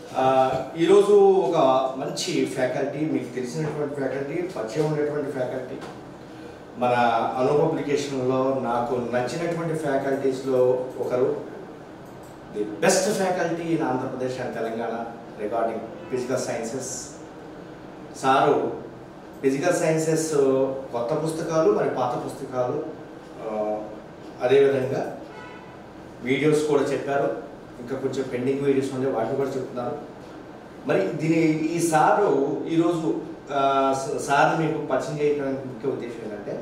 ఆ, ఈరోజు ఒక మంచి ఫ్యాకల్టీ మీకు తెలిసినటువంటి ఫ్యాకల్టీ పరిచయం ఉన్నటువంటి ఫ్యాకల్టీ మన అను పబ్లికేషన్లో నాకు నచ్చినటువంటి ఫ్యాకల్టీస్లో ఒకరు the best faculty in Andhra Pradesh and Telangana regarding physical sciences sir physical sciences కొత్త పుస్తకాలు మరి పాత పుస్తకాలు ఆ, అదేవిధంగా వీడియోస్ కూడా చెప్పారు ఇంకా కొంచెం పెండింగ్ వీడియోస్ ఉండే వాటిని కూడా చెప్తున్నారు మరి దీని ఈ సారు ఈరోజు ఆ, స- సార్ని మీకు పరిచయం చేయడానికి ముఖ్య ఉద్దేశం ఏంటంటే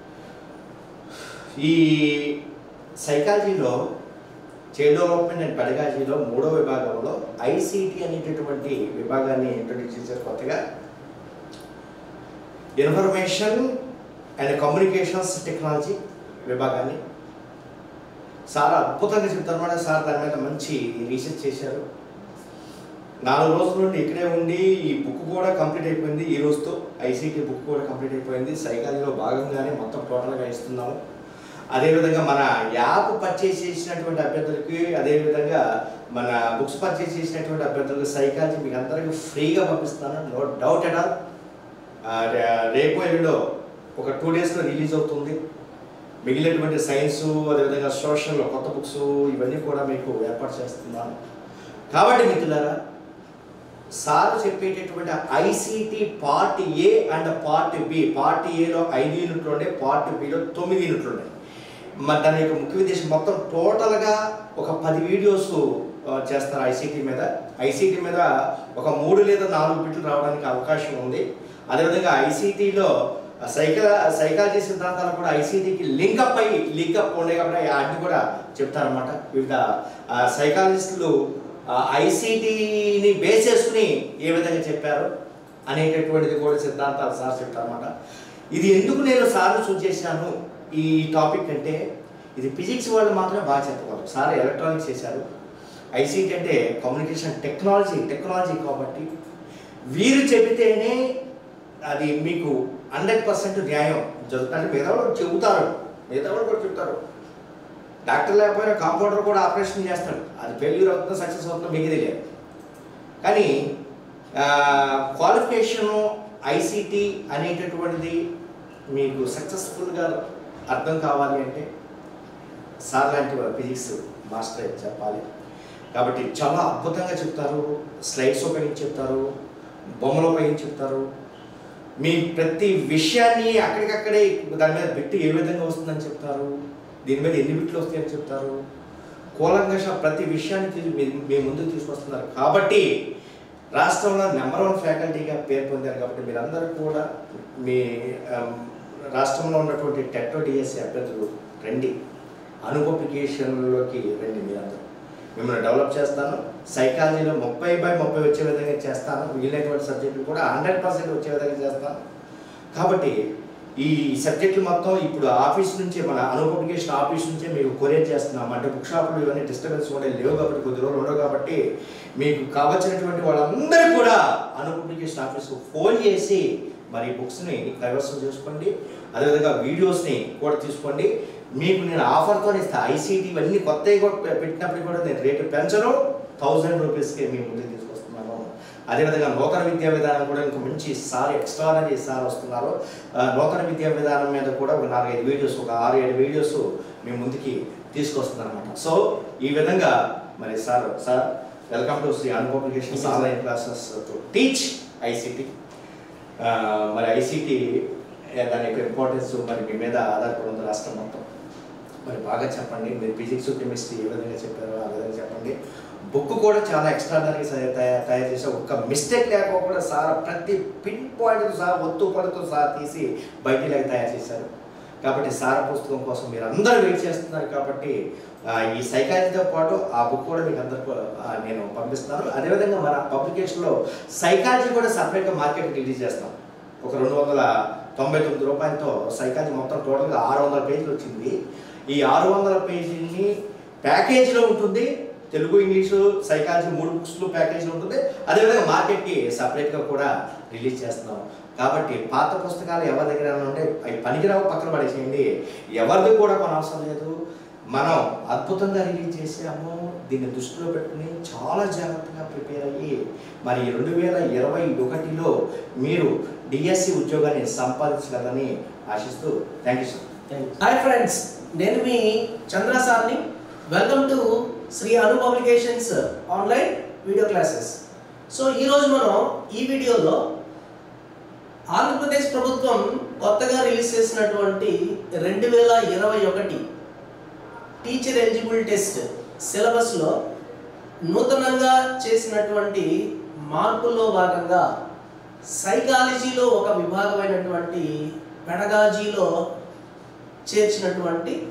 ఈ సైకాలజీలో చైల్డ్ డెవలప్మెంట్ అండ్ పెడగాజీలో మూడో విభాగంలో ఐసీటీ అనేటటువంటి విభాగాన్ని ఇంట్రొడ్యూస్ చేశారు కొత్తగా ఇన్ఫర్మేషన్ అండ్ కమ్యూనికేషన్స్ టెక్నాలజీ విభాగాన్ని సార్ అద్భుతంగా చెప్తారు మేడం సార్ దాని మీద మంచి రీసెర్చ్ చేశారు నాలుగు రోజుల నుండి ఇక్కడే ఉండి ఈ బుక్ కూడా కంప్లీట్ అయిపోయింది ఈ రోజుతో ఐసీటీ బుక్ కూడా కంప్లీట్ అయిపోయింది సైకాలజీలో భాగంగానే మొత్తం టోటల్గా ఇస్తున్నాము అదేవిధంగా మన యాప్ పర్చేస్ చేసినటువంటి అభ్యర్థులకి అదేవిధంగా మన బుక్స్ పర్చేస్ చేసినటువంటి అభ్యర్థులకు సైకాలజీ మీకు అందరికీ ఫ్రీగా పంపిస్తాను నో డౌట్ ఎట్ ఆల్ రేపు ఎల్లుండో ఒక టూ డేస్లో రిలీజ్ అవుతుంది మిగిలినటువంటి సైన్స్ అదేవిధంగా సోషల్ కొత్త బుక్స్ ఇవన్నీ కూడా మీకు ఏర్పాటు చేస్తున్నాను కాబట్టి మిత్రులారా సార్ చెప్పేటటువంటి ICT part A and part B part ఏలో ఐదు యూనిట్లు ఉండే పార్ట్ బిలో తొమ్మిది యూనిట్లు ఉన్నాయి మరి దాని యొక్క ముఖ్య ఉద్దేశం మొత్తం టోటల్గా ఒక పది వీడియోస్ ఆ, చేస్తారు ఐసీటీ మీద ఐసీటీ మీద ఒక మూడు లేదా నాలుగు బిట్లు రావడానికి అవకాశం ఉంది అదేవిధంగా ఐసీటీలో సైకా సైకాలజీ సిద్ధాంతాలు కూడా ఐసీటీకి లింకప్ అయ్యి లింకప్ ఉండే కాబట్టి వాటిని కూడా చెప్తారన్నమాట వివిధ సైకాలజిస్టులు ఐసీటీని బేస్ చేసుకుని ఏ విధంగా చెప్పారు అనేటటువంటిది కూడా సిద్ధాంతాలు సార్ చెప్తారన్నమాట ఇది ఎందుకు నేను సార్లు సూచన చేశాను ఈ టాపిక్ అంటే ఇది ఫిజిక్స్ వాళ్ళు మాత్రమే బాగా చెప్పగలరు సార్ ఎలక్ట్రానిక్స్ చేశారు ఐసీటీ అంటే కమ్యూనికేషన్ టెక్నాలజీ టెక్నాలజీ కాబట్టి వీరు చెబితేనే అది మీకు హండ్రెడ్ పర్సెంట్ న్యాయం జరుగుతుంది మిగతా వాళ్ళు చెబుతారు మిగతా వాళ్ళు కూడా చెప్తారు డాక్టర్ లేకపోయినా కాంపౌండర్ కూడా ఆపరేషన్ చేస్తాడు అది ఫెయిల్యూర్ అవుతుందో సక్సెస్ అవుతుందో మీకు తెలియదు కానీ క్వాలిఫికేషను ఐసీటీ అనేటటువంటిది మీకు సక్సెస్ఫుల్గా అర్థం కావాలి అంటే సార్ లాంటి ఫిజిక్స్ మాస్టర్ చెప్పాలి కాబట్టి చాలా అద్భుతంగా చెప్తారు స్లైడ్స్ ఉపయోగించి చెప్తారు బొమ్మలు ఉపయోగించి చెప్తారు మీ ప్రతి విషయాన్ని అక్కడికక్కడే దాని మీద బిట్టు ఏ విధంగా వస్తుందని చెప్తారు దీని మీద ఎన్ని బిట్లు వస్తాయని చెప్తారు కూలంకష ప్రతి విషయాన్ని తీసి మీ- మీ ముందుకు తీసుకొస్తున్నారు కాబట్టి రాష్ట్రంలో నెంబర్ వన్ ఫ్యాకల్టీగా పేరు పొందారు కాబట్టి మీరందరూ కూడా మీ ఆమ్, రాష్ట్రంలో ఉన్నటువంటి టెట్టో డిఎస్సి అభ్యర్థులు రండి అను పబ్లికేషన్లోకి రండి మీరందరూ మిమ్మల్ని డెవలప్ చేస్తాను సైకాలజీలో ముప్పై బై ముప్పై వచ్చే విధంగా చేస్తాను మిగిలినటువంటి సబ్జెక్టులు కూడా హండ్రెడ్ పర్సెంట్ వచ్చే విధంగా చేస్తాను కాబట్టి ఈ సబ్జెక్టులు మొత్తం ఇప్పుడు ఆఫీస్ నుంచే మన అను పబ్లికేషన్ ఆఫీస్ నుంచే మీకు కొరియర్ చేస్తున్నాం అంటే బుక్ షాపులు ఇవన్నీ డిస్టర్బెన్స్ కూడా లేవు కాబట్టి కొద్ది రోజులు ఉండవు కాబట్టి మీకు కావలసినటువంటి వాళ్ళందరూ కూడా అను పబ్లికేషన్ ఆఫీస్కు ఫోన్ చేసి మరి బుక్స్ని కైవసం చేసుకోండి అదేవిధంగా వీడియోస్ని కూడా తీసుకోండి మీకు నేను ఆఫర్తో ఇస్తాను ఐసీటీ ఇవన్నీ కొత్తవి కూడా పెట్టినప్పుడు కూడా నేను రేటు పెంచను థౌజండ్ రూపీస్కి మీ ముందుకు తీసుకొస్తున్నాను అదేవిధంగా నూతన విద్యా విధానం కూడా ఇంకో మంచి సార్ ఎక్స్ట్రానరీ సార్ వస్తున్నారు ఆ, నూతన విద్యా విధానం మీద కూడా ఒక నాలుగైదు వీడియోస్ ఒక ఆరు ఏడు వీడియోస్ మీ ముందుకి తీసుకొస్తున్నారు అనమాట సో ఈ విధంగా మరి sir sir welcome to Shri Anu publications online classes to teach ICT మరి ఐసీటీ దాని యొక్క ఇంపార్టెన్స్ మరి మీ మీద ఆధారపడి ఉంది రాష్ట్రం మొత్తం మరి బాగా చెప్పండి మీరు ఫిజిక్స్ కెమిస్ట్రీ ఏ విధంగా చెప్పారో ఆ విధంగా చెప్పండి బుక్ కూడా చాలా ఎక్స్ట్రాడనరీ తయారు తయారు చేసాం ఒక్క మిస్టేక్ లేకపోకుండా సార్ ప్రతి పిన్ పాయింట్ సార్ ఒత్తు పడుతూ సార్ తీసి బయటిలాగా తయారు చేశారు కాబట్టి సార్ పుస్తకం కోసం మీరు అందరూ వెయిట్ చేస్తున్నారు కాబట్టి ఆ, ఈ సైకాలజీతో పాటు ఆ బుక్ కూడా మీకు అందరికీ ఆ, నేను పంపిస్తాను అదేవిధంగా మన పబ్లికేషన్లో సైకాలజీ కూడా సపరేట్గా మార్కెట్ రిలీజ్ చేస్తాం ఒక రెండు వందల తొంభై తొమ్మిది రూపాయలతో సైకాలజీ మొత్తం టోటల్గా ఆరు వందల పేజీలు వచ్చింది ఈ ఆరు వందల పేజీని ప్యాకేజీలో ఉంటుంది తెలుగు ఇంగ్లీషు సైకాలజీ మూడు బుక్స్లో ప్యాకేజీలో ఉంటుంది అదేవిధంగా మార్కెట్కి సపరేట్గా కూడా రిలీజ్ చేస్తున్నాం కాబట్టి పాత పుస్తకాలు ఎవరి దగ్గర ఉంటే అవి పనికిరావు పక్కన పడేసేయండి ఎవరిది కూడా కొన అవసరం లేదు మనం అద్భుతంగా రిలీజ్ చేసాము దీన్ని దృష్టిలో పెట్టుకుని చాలా జాగ్రత్తగా ప్రిపేర్ అయ్యి మరి రెండు వేల ఇరవై ఒకటిలో మీరు డిఎస్సి ఉద్యోగాన్ని సంపాదించగలని ఆశిస్తూ thank you sir hi friends నేను మీ చంద్ర సార్ని welcome to Shri Anu publications online video classes so ఈరోజు మనం ఈ వీడియోలో ఆంధ్రప్రదేశ్ ప్రభుత్వం కొత్తగా రిలీజ్ చేసినటువంటి రెండు వేల ఇరవై ఒకటి టీచర్ ఎలిజిబుల్ టెస్ట్ సిలబస్లో నూతనంగా చేసినటువంటి మార్పుల్లో భాగంగా సైకాలజీలో ఒక విభాగమైనటువంటి పెడగాజీలో చేర్చినటువంటి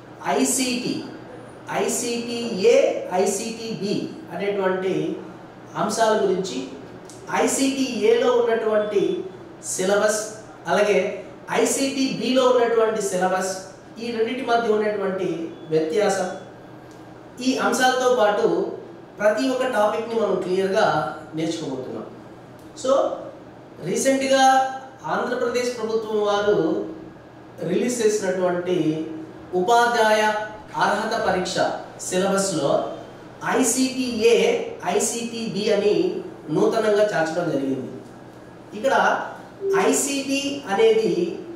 ICT ICT A ICT B అనేటువంటి అంశాల గురించి ఐసిటి ఏలో ఉన్నటువంటి సిలబస్ అలాగే ఐసిటి బిలో ఉన్నటువంటి సిలబస్ ఈ రెండింటి మధ్య ఉన్నటువంటి వ్యత్యాసం ఈ అంశాలతో పాటు ప్రతి ఒక్క టాపిక్ని మనం క్లియర్గా నేర్చుకోబోతున్నాం సో రీసెంట్గా ఆంధ్రప్రదేశ్ ప్రభుత్వం వారు రిలీజ్ చేసినటువంటి ఉపాధ్యాయ అర్హత పరీక్ష సిలబస్లో ఐసిటిఏ ఐసిటిబి అని నూతనంగా చేర్చడం జరిగింది ఇక్కడ ఐసిటి అనేది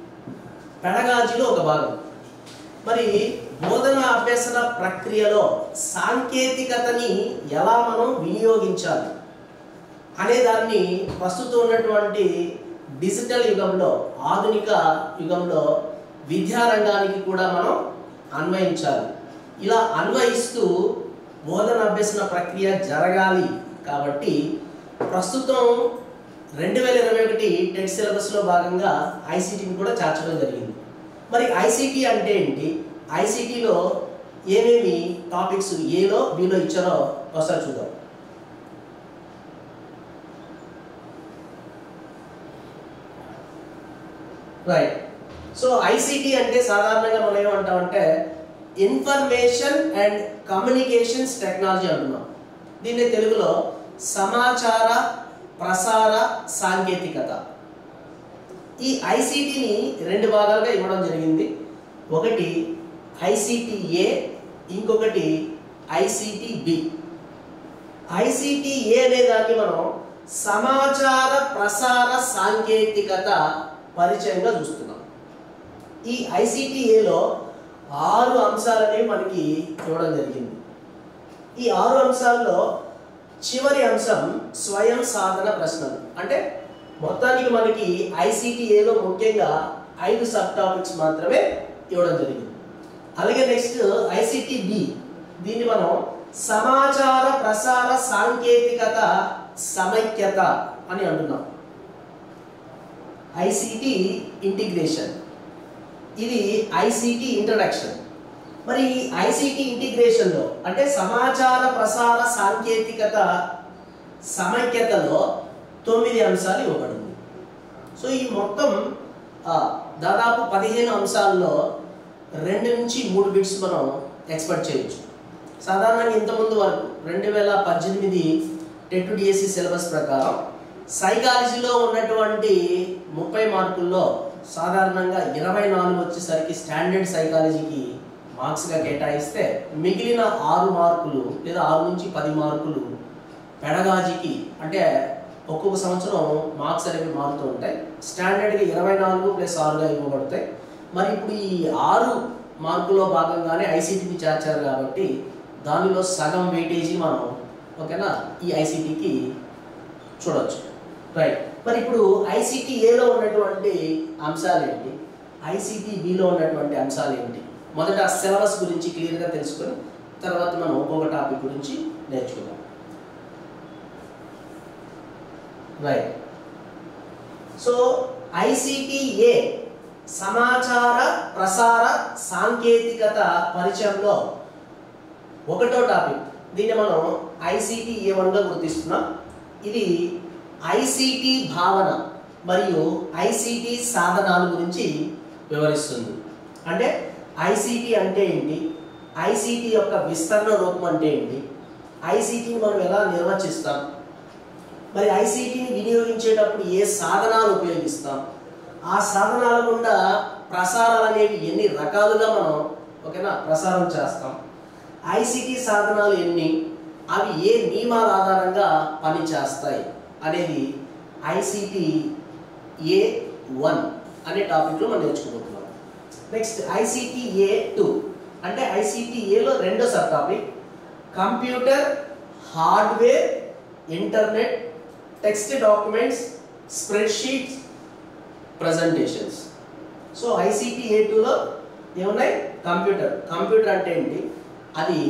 పెడగాజీలో ఒక భాగం మరి బోధన అభ్యసన ప్రక్రియలో సాంకేతికతని ఎలా మనం వినియోగించాలి అనే దాన్ని ప్రస్తుతం ఉన్నటువంటి డిజిటల్ యుగంలో ఆధునిక యుగంలో విద్యారంగానికి కూడా మనం అన్వయించాలి ఇలా అన్వయిస్తూ బోధన అభ్యసన ప్రక్రియ జరగాలి కాబట్టి ప్రస్తుతం రెండు వేల ఇరవై ఒకటి టెట్ సిలబస్లో భాగంగా ఐసీటీని కూడా చేర్చడం జరిగింది మరి ఐసీటీ అంటే ఏంటి ఐసీటీలో ఏమేమి టాపిక్స్ ఏలో బిలో ఇచ్చారో ఒకసారి చూద్దాం రైట్ సో ఐసీటీ అంటే సాధారణంగా మనం ఏమంటామంటే ఇన్ఫర్మేషన్ అండ్ కమ్యూనికేషన్స్ టెక్నాలజీ అంటున్నాం దీన్ని తెలుగులో సమాచార ప్రసార సాంకేతికత ఈ ఐసీటీని రెండు భాగాలుగా ఇవ్వడం జరిగింది ఒకటి ఐసీటీఏ ఇంకొకటి ఐసీటీబి ఐసీటీఏ అనే దాన్ని మనం సమాచార ప్రసార సాంకేతికత పరిచయంగా చూస్తున్నాం ఈ ఐసీటీఏలో ఆరు అంశాలనేవి మనకి ఇవ్వడం జరిగింది ఈ ఆరు అంశాల్లో చివరి అంశం స్వయం సాధన ప్రశ్నలు అంటే మొత్తానికి మనకి ఐసీటీఏలో ముఖ్యంగా ఐదు సబ్ టాపిక్స్ మాత్రమే ఇవ్వడం జరిగింది అలాగే నెక్స్ట్ ఐసీటీ బి దీన్ని మనం సమాచార ప్రసార సాంకేతికత సమైక్యత అని అంటున్నాం ఐసిటి ఇంటిగ్రేషన్ ఇది ఐసిటి ఇంట్రడక్షన్ మరి ఐసిటి ఇంటిగ్రేషన్లో అంటే సమాచార ప్రసార సాంకేతికత సమైక్యతలో తొమ్మిది అంశాలు ఇవ్వబడింది సో ఈ మొత్తం ఆ, దాదాపు పదిహేను అంశాల్లో రెండు నుంచి మూడు బిట్స్ మనం ఎక్స్పెక్ట్ చేయొచ్చు సాధారణంగా ఇంతకుముందు వరకు రెండు వేల పద్దెనిమిది టెట్ డిఎస్సి సిలబస్ ప్రకారం సైకాలజీలో ఉన్నటువంటి ముప్పై మార్కుల్లో సాధారణంగా ఇరవై నాలుగు వచ్చేసరికి స్టాండర్డ్ సైకాలజీకి మార్క్స్గా కేటాయిస్తే మిగిలిన ఆరు మార్కులు లేదా ఆరు నుంచి పది మార్కులు పెడగాజీకి అంటే ఒక్కొక్క సంవత్సరం మార్క్స్ అనేవి మారుతూ ఉంటాయి స్టాండర్డ్గా ఇరవై నాలుగు ప్లస్ ఆరుగా ఇవ్వబడతాయి మరి ఇప్పుడు ఈ ఆరు మార్కులో భాగంగానే ఐసీటీని చేర్చారు కాబట్టి దానిలో సగం వెయిటేజీ మనం ఓకేనా ఈ ఐసీటీకి చూడొచ్చు రైట్ మరి ఇప్పుడు ఐసీటీ ఏలో ఉన్నటువంటి అంశాలు ఏంటి ఐసీటీ బిలో ఉన్నటువంటి అంశాలు ఏంటి మొదట సిలబస్ గురించి క్లియర్గా తెలుసుకొని తర్వాత మనం ఒక్కొక్క టాపిక్ గురించి నేర్చుకుందాం రైట్ సో ఐసిటిఏ సమాచార ప్రసార సాంకేతికత పరిచయంలో ఒకటో టాపిక్ దీన్ని మనం ఐసిటి ఏ వన్గా గుర్తిస్తున్నాం ఇది ఐసిటి భావన మరియు ఐసిటి సాధనాల గురించి వివరిస్తుంది అంటే ఐసిటి అంటే ఏంటి ఐసిటి యొక్క విస్తరణ రూపం అంటే ఏంటి ఐసిటిని మనం ఎలా నిర్వచిస్తాం మరి ఐసీటీని వినియోగించేటప్పుడు ఏ సాధనాలు ఉపయోగిస్తాం ఆ సాధనాల గుండా ప్రసారాలు అనేవి ఎన్ని రకాలుగా మనం ఓకేనా ప్రసారం చేస్తాం ఐసిటి సాధనాలు ఎన్ని అవి ఏ నియమాల ఆధారంగా పనిచేస్తాయి అనేది ఐసిటి ఏ వన్ అనే టాపిక్లో మనం నేర్చుకోబోతున్నాం నెక్స్ట్ ఐసిటి ఏ టూ అంటే ఐసిటి ఏలో రెండో sub topic computer hardware internet text documents spreadsheets presentations so ICT A టూలో ఏమున్నాయి కంప్యూటర్ కంప్యూటర్ అంటే ఏంటి అది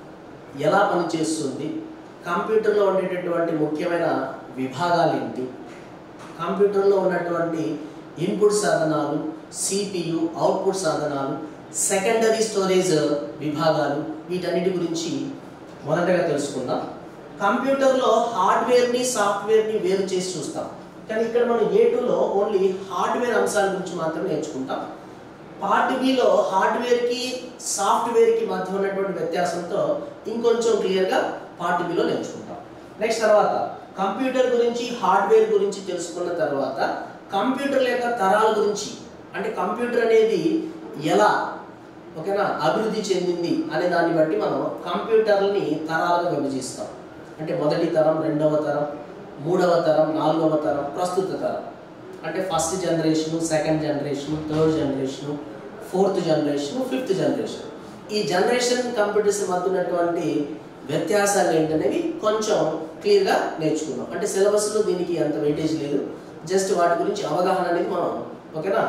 ఎలా పనిచేస్తుంది కంప్యూటర్లో ఉండేటటువంటి ముఖ్యమైన విభాగాలు ఏంటి కంప్యూటర్లో ఉన్నటువంటి ఇన్పుట్ సాధనాలు సిపియు అవుట్పుట్ సాధనాలు సెకండరీ స్టోరేజ్ విభాగాలు వీటన్నిటి గురించి మొదటగా తెలుసుకుందాం కంప్యూటర్లో హార్డ్వేర్ని సాఫ్ట్వేర్ని వేరు చేసి చూస్తాం కానీ ఇక్కడ మనం ఏ టూలో ఓన్లీ హార్డ్వేర్ అంశాల గురించి మాత్రమే నేర్చుకుంటాం పార్ట్ బిలో హార్డ్వేర్కి సాఫ్ట్వేర్కి మధ్య ఉన్నటువంటి వ్యత్యాసంతో ఇంకొంచెం క్లియర్గా పార్ట్ బిలో నేర్చుకుంటాం నెక్స్ట్ తర్వాత కంప్యూటర్ గురించి హార్డ్వేర్ గురించి తెలుసుకున్న తర్వాత కంప్యూటర్ యొక్క తరాల గురించి అంటే కంప్యూటర్ అనేది ఎలా ఓకేనా అభివృద్ధి చెందింది అనే దాన్ని బట్టి మనం కంప్యూటర్ని తరాలుగా విభజిస్తాం అంటే మొదటి తరం రెండవ తరం మూడవ తరం నాలుగవ తరం ప్రస్తుత తరం అంటే first generation second generation third generation fourth generation fifth generation ఈ జనరేషన్ కంప్యూటర్స్ మధ్య ఉన్నటువంటి వ్యత్యాసాలు ఏంటనేవి కొంచెం క్లియర్గా నేర్చుకున్నాం అంటే సిలబస్లో దీనికి అంత వెయిటేజ్ లేదు జస్ట్ వాటి గురించి అవగాహన అనేది మనం ఓకేనా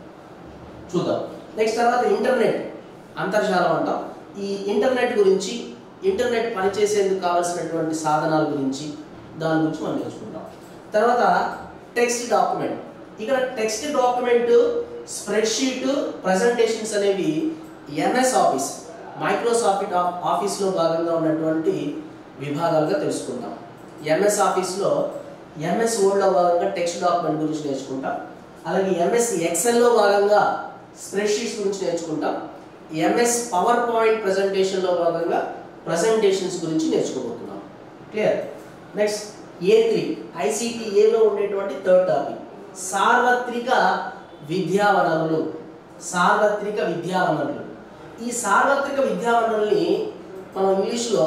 చూద్దాం నెక్స్ట్ తర్వాత ఇంటర్నెట్ అంతర్జాలం అంటాం ఈ ఇంటర్నెట్ గురించి ఇంటర్నెట్ పనిచేసేందుకు కావాల్సినటువంటి సాధనాల గురించి దాని గురించి మనం నేర్చుకుంటాం తర్వాత టెక్స్ట్ డాక్యుమెంట్ ఇక్కడ టెక్స్ట్ డాక్యుమెంట్ స్ప్రెడ్షీట్ ప్రజెంటేషన్స్ అనేవి ఎంఎస్ ఆఫీస్ మైక్రోసాఫ్ట్ ఆఫీస్లో భాగంగా ఉన్నటువంటి విభాగాలుగా తెలుసుకుంటాం ఎంఎస్ ఆఫీస్లో ఎంఎస్ వర్డ్లో భాగంగా టెక్స్ట్ డాక్యుమెంట్ గురించి నేర్చుకుంటాం అలాగే ఎంఎస్ ఎక్సెల్లో భాగంగా స్ప్రెడ్షీట్స్ గురించి నేర్చుకుంటాం ఎంఎస్ పవర్ పాయింట్ ప్రజెంటేషన్లో భాగంగా ప్రజెంటేషన్స్ గురించి నేర్చుకోబోతున్నాం clear next A three ICT ఏలో ఉండేటువంటి థర్డ్ టాపిక్ సార్వత్రిక విద్యా వనరులు సార్వత్రిక విద్యా వనరులు ఈ సార్వత్రిక విద్యా వనరుల్ని మనం ఇంగ్లీష్లో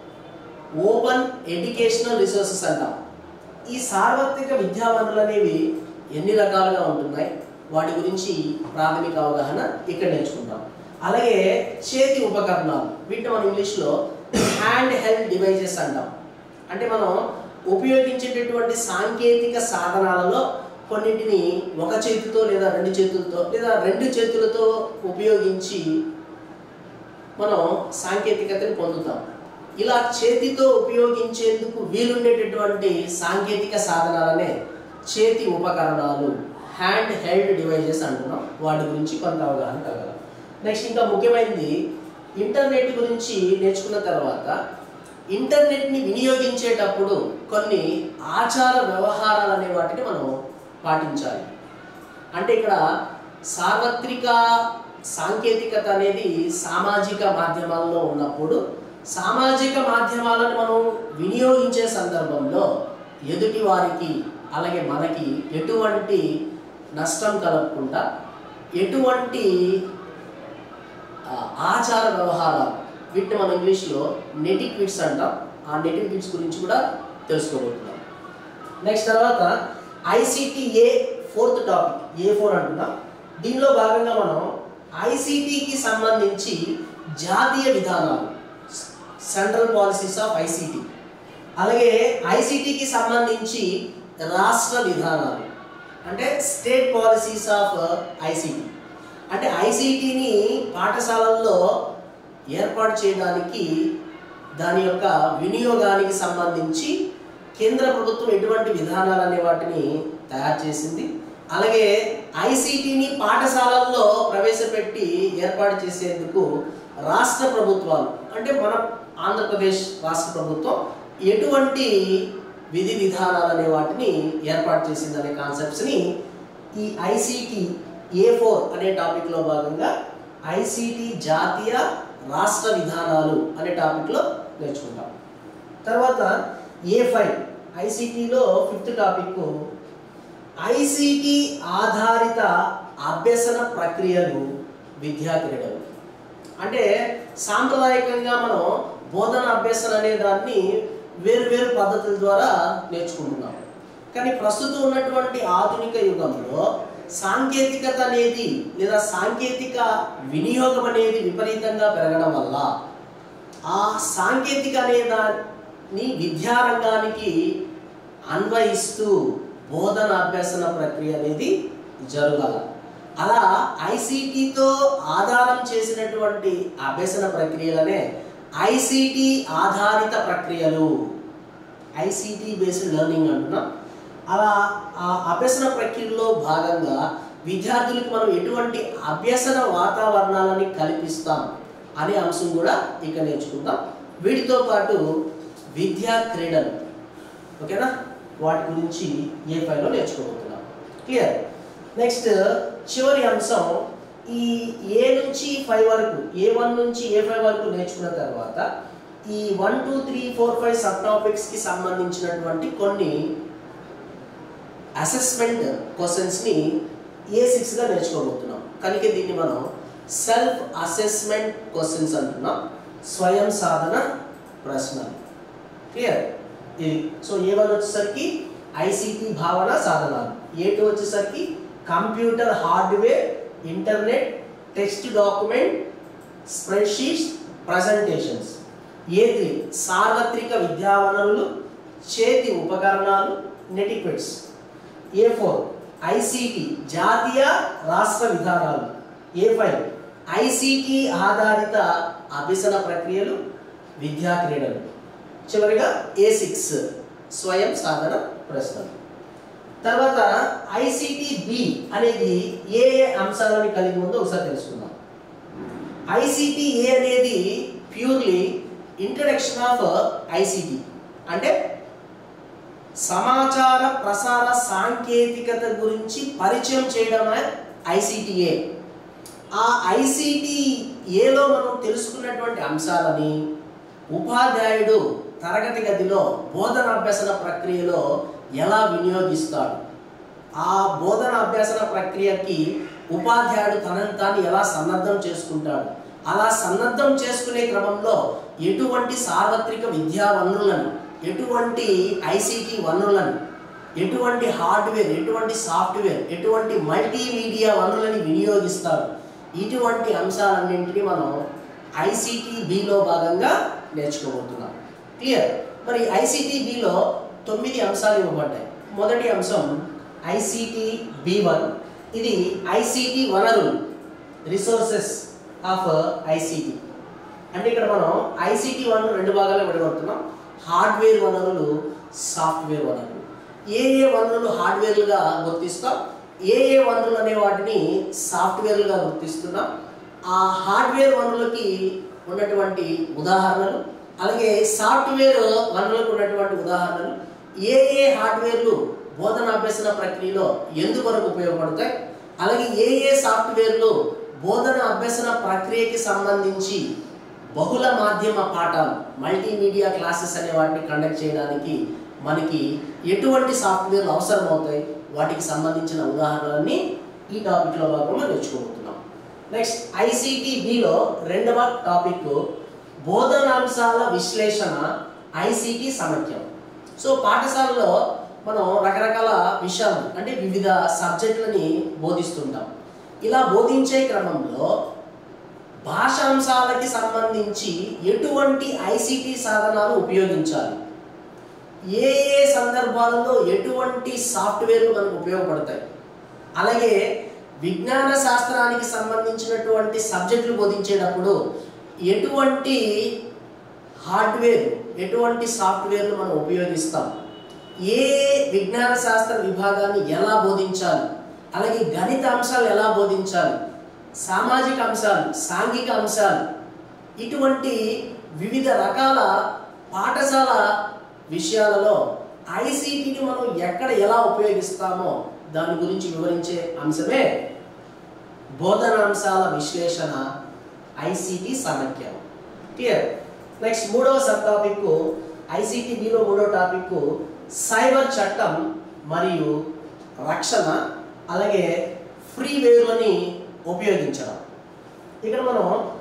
ఓపెన్ ఎడ్యుకేషనల్ రిసోర్సెస్ అంటాం ఈ సార్వత్రిక విద్యా వనరులు అనేవి ఎన్ని రకాలుగా ఉంటున్నాయి వాటి గురించి ప్రాథమిక అవగాహన ఇక్కడ నేర్చుకుంటాం అలాగే చేతి ఉపకరణాలు వీటిని మనం ఇంగ్లీష్లో హ్యాండ్ హెల్డ్ డివైజెస్ అంటాం అంటే మనం ఉపయోగించేటటువంటి సాంకేతిక సాధనాలలో కొన్నింటిని ఒక చేతితో లేదా రెండు చేతులతో లేదా రెండు చేతులతో ఉపయోగించి మనం సాంకేతికతని పొందుతాం ఇలా చేతితో ఉపయోగించేందుకు వీలుండేటటువంటి సాంకేతిక సాధనాలనే చేతి ఉపకరణాలు హ్యాండ్ హెల్డ్ డివైజెస్ అంటున్నాం వాటి గురించి కొంత అవగాహన కలగలం నెక్స్ట్ ఇంకా ముఖ్యమైనది ఇంటర్నెట్ గురించి నేర్చుకున్న తర్వాత ఇంటర్నెట్ని వినియోగించేటప్పుడు కొన్ని ఆచార వ్యవహారాలు అనే వాటిని మనం పాటించాలి అంటే ఇక్కడ సార్వత్రిక సాంకేతికత అనేది సామాజిక మాధ్యమాల్లో ఉన్నప్పుడు సామాజిక మాధ్యమాలను మనం వినియోగించే సందర్భంలో ఎదుటి వారికి అలాగే మనకి ఎటువంటి నష్టం కలగకుండా ఎటువంటి ఆ, ఆచార వ్యవహారాలు వీటిని మనం ఇంగ్లీష్లో నెటిక్విట్స్ అంటాం ఆ నెటిక్విట్స్ గురించి కూడా తెలుసుకోబోతున్నాం నెక్స్ట్ తర్వాత ICT A fourth topic A four అంటున్నాం దీనిలో భాగంగా మనం ఐసిటికి సంబంధించి జాతీయ విధానాలు సెంట్రల్ పాలసీస్ ఆఫ్ ఐసిటి అలాగే ఐసిటికి సంబంధించి రాష్ట్ర విధానాలు అంటే స్టేట్ పాలసీస్ ఆఫ్ ఐసిటి అంటే ఐసిటిని పాఠశాలల్లో ఏర్పాటు చేయడానికి దాని యొక్క వినియోగానికి సంబంధించి కేంద్ర ప్రభుత్వం ఎటువంటి విధానాలు అనే వాటిని తయారు చేసింది అలాగే ఐసిటిని పాఠశాలల్లో ప్రవేశపెట్టి ఏర్పాటు చేసేందుకు రాష్ట్ర ప్రభుత్వాలు అంటే మన ఆంధ్రప్రదేశ్ రాష్ట్ర ప్రభుత్వం ఎటువంటి విధి విధానాలు అనే వాటిని ఏర్పాటు చేసింది అనే కాన్సెప్ట్స్ని ఈ ఐసిటి ఏ ఫోర్ అనే టాపిక్లో భాగంగా ఐసిటి జాతీయ రాష్ట్ర విధానాలు అనే టాపిక్లో నేర్చుకుంటాం తర్వాత ఏ ఫైవ్ ఐసిటిలో ఫిఫ్త్ టాపిక్ ఐసిటి ఆధారిత అభ్యసన ప్రక్రియలు విద్యా క్రీడలు అంటే సాంప్రదాయకంగా మనం బోధన అభ్యసన అనే దాన్ని వేరు వేరు పద్ధతుల ద్వారా నేర్చుకుంటున్నాం కానీ ప్రస్తుతం ఉన్నటువంటి ఆధునిక యుగంలో సాంకేతికత అనేది లేదా సాంకేతిక వినియోగం అనేది విపరీతంగా పెరగడం వల్ల ఆ సాంకేతిక అనే దాన్ని విద్యారంగానికి అన్వయిస్తూ బోధన అభ్యసన ప్రక్రియ అనేది జరగాల అలా ఐసీటీతో ఆధారం చేసినటువంటి అభ్యసన ప్రక్రియలనే ఐసీటీ ఆధారిత ప్రక్రియలు ఐసీటీ బేస్డ్ లెర్నింగ్ అంటున్నాం అలా ఆ అభ్యసన ప్రక్రియలో భాగంగా విద్యార్థులకు మనం ఎటువంటి అభ్యసన వాతావరణాలని కల్పిస్తాం అనే అంశం కూడా ఇక నేర్చుకుందాం వీటితో పాటు విద్యా క్రీడలు ఓకేనా వాటి గురించి ఏ ఫైవ్లో నేర్చుకోబోతున్నాం క్లియర్ నెక్స్ట్ చివరి అంశం ఈ ఏ నుంచి ఫైవ్ వరకు ఏ వన్ నుంచి ఏ ఫైవ్ వరకు నేర్చుకున్న తర్వాత ఈ one two three four five sub టాపిక్స్కి సంబంధించినటువంటి కొన్ని అసెస్మెంట్ క్వశ్చన్స్ని ఏ సిక్స్గా నేర్చుకోబోతున్నాం కనుక దీన్ని మనం సెల్ఫ్ అసెస్మెంట్ క్వశ్చన్స్ అంటున్నాం స్వయం సాధన ప్రశ్నలు క్లియర్ ఇది సో ఏ వన్ వచ్చేసరికి ఐసీటీ భావన సాధనాలు ఏ టూ వచ్చేసరికి computer hardware internet text document spreadsheets presentations A three సార్వత్రిక విద్యా వనరులు చేతి ఉపకరణాలు నెటిక్వెట్స్ ఏ ఫోర్ ఐసీటీ జాతీయ రాష్ట్ర విధానాలు ఏ ఫైవ్ ఐసీటీ ఆధారిత అభ్యసన ప్రక్రియలు విద్యా క్రీడలు చివరిగా ఏ సిక్స్ స్వయం సాధన ప్రశ్నలు తర్వాత ఐసీటీ బి అనేది ఏ ఏ అంశాలని కలిగి ఉందో ఒకసారి తెలుసుకుందాం ఐసీటీ ఏ అనేది ప్యూర్లీ ఇంట్రడక్షన్ ఆఫ్ ఐసీటీ అంటే సమాచార ప్రసార సాంకేతికత గురించి పరిచయం చేయడమే ఐసీటీఏ ఆ ఐసీటీ ఏలో మనం తెలుసుకున్నటువంటి అంశాలని ఉపాధ్యాయుడు తరగతి గదిలో బోధన అభ్యసన ప్రక్రియలో ఎలా వినియోగిస్తాడు ఆ బోధన అభ్యసన ప్రక్రియకి ఉపాధ్యాయుడు తనని తాను ఎలా సన్నద్ధం చేసుకుంటాడు అలా సన్నద్ధం చేసుకునే క్రమంలో ఎటువంటి సార్వత్రిక విద్యా వనరులను ఎటువంటి ఐసీటీ వనరులను ఎటువంటి హార్డ్వేర్ ఎటువంటి సాఫ్ట్వేర్ ఎటువంటి మల్టీమీడియా వనరులని వినియోగిస్తారు ఇటువంటి అంశాలన్నింటినీ మనం ఐసీటీ బిలో భాగంగా నేర్చుకోబోతున్నాం క్లియర్ మరి ఐసీటీ బిలో తొమ్మిది అంశాలు ఇవ్వబడ్డాయి మొదటి అంశం ఐసీటీ బి వన్ ఇది ఐసీటీ వనరులు రిసోర్సెస్ ఆఫ్ ఐసీటీ అంటే ఇక్కడ మనం ఐసీటీ వనరులు రెండు భాగాలు విడగొడుతున్నాం హార్డ్వేర్ వనరులు సాఫ్ట్వేర్ వనరులు ఏ ఏ వనరులు హార్డ్వేర్లుగా గుర్తిస్తాం ఏ ఏ వనరులు అనే వాటిని సాఫ్ట్వేర్లుగా గుర్తిస్తున్నాం ఆ హార్డ్వేర్ వనరులకి ఉన్నటువంటి ఉదాహరణలు అలాగే సాఫ్ట్వేర్ వనరులకు ఉన్నటువంటి ఉదాహరణలు ఏ ఏ హార్డ్వేర్లు బోధన అభ్యసన ప్రక్రియలో ఎందుకొరకు ఉపయోగపడతాయి అలాగే ఏ ఏ సాఫ్ట్వేర్లు బోధన అభ్యసన ప్రక్రియకి సంబంధించి బహుళ మాధ్యమ పాఠాలు మల్టీమీడియా క్లాసెస్ అనే వాటిని కండక్ట్ చేయడానికి మనకి ఎటువంటి సాఫ్ట్వేర్లు అవసరం అవుతాయి వాటికి సంబంధించిన ఉదాహరణలన్నీ ఈ టాపిక్లో భాగంగా నేర్చుకోబోతున్నాం నెక్స్ట్ ఐసీటీ బిలో రెండవ టాపిక్ బోధనాంశాల విశ్లేషణ ఐసీటీ సమఖ్యం సో పాఠశాలలో మనం రకరకాల విషయాలు అంటే వివిధ సబ్జెక్టులని బోధిస్తుంటాం ఇలా బోధించే క్రమంలో భాషాంశాలకి సంబంధించి ఎటువంటి ఐసీటీ సాధనాలు ఉపయోగించాలి ఏ ఏ సందర్భాలలో ఎటువంటి సాఫ్ట్వేర్లు మనకు ఉపయోగపడతాయి అలాగే విజ్ఞాన శాస్త్రానికి సంబంధించినటువంటి సబ్జెక్టులు బోధించేటప్పుడు ఎటువంటి హార్డ్వేర్ ఎటువంటి సాఫ్ట్వేర్లు మనం ఉపయోగిస్తాం ఏ విజ్ఞాన శాస్త్ర విభాగాన్ని ఎలా బోధించాలి అలాగే గణిత అంశాలు ఎలా బోధించాలి సామాజిక అంశాలు సాంఘిక అంశాలు ఇటువంటి వివిధ రకాల పాఠశాల విషయాలలో ఐసీటీని మనం ఎక్కడ ఎలా ఉపయోగిస్తామో దాని గురించి వివరించే అంశమే బోధనాంశాల విశ్లేషణ ఐసీటీ సమైక్యం క్లియర్ నెక్స్ట్ మూడవ సబ్ టాపిక్ ఐసీటీ బిలో మూడో టాపిక్ సైబర్ చట్టం మరియు రక్షణ అలాగే ఫ్రీవేర్లని ఉపయోగించడం ఇక్కడ మనం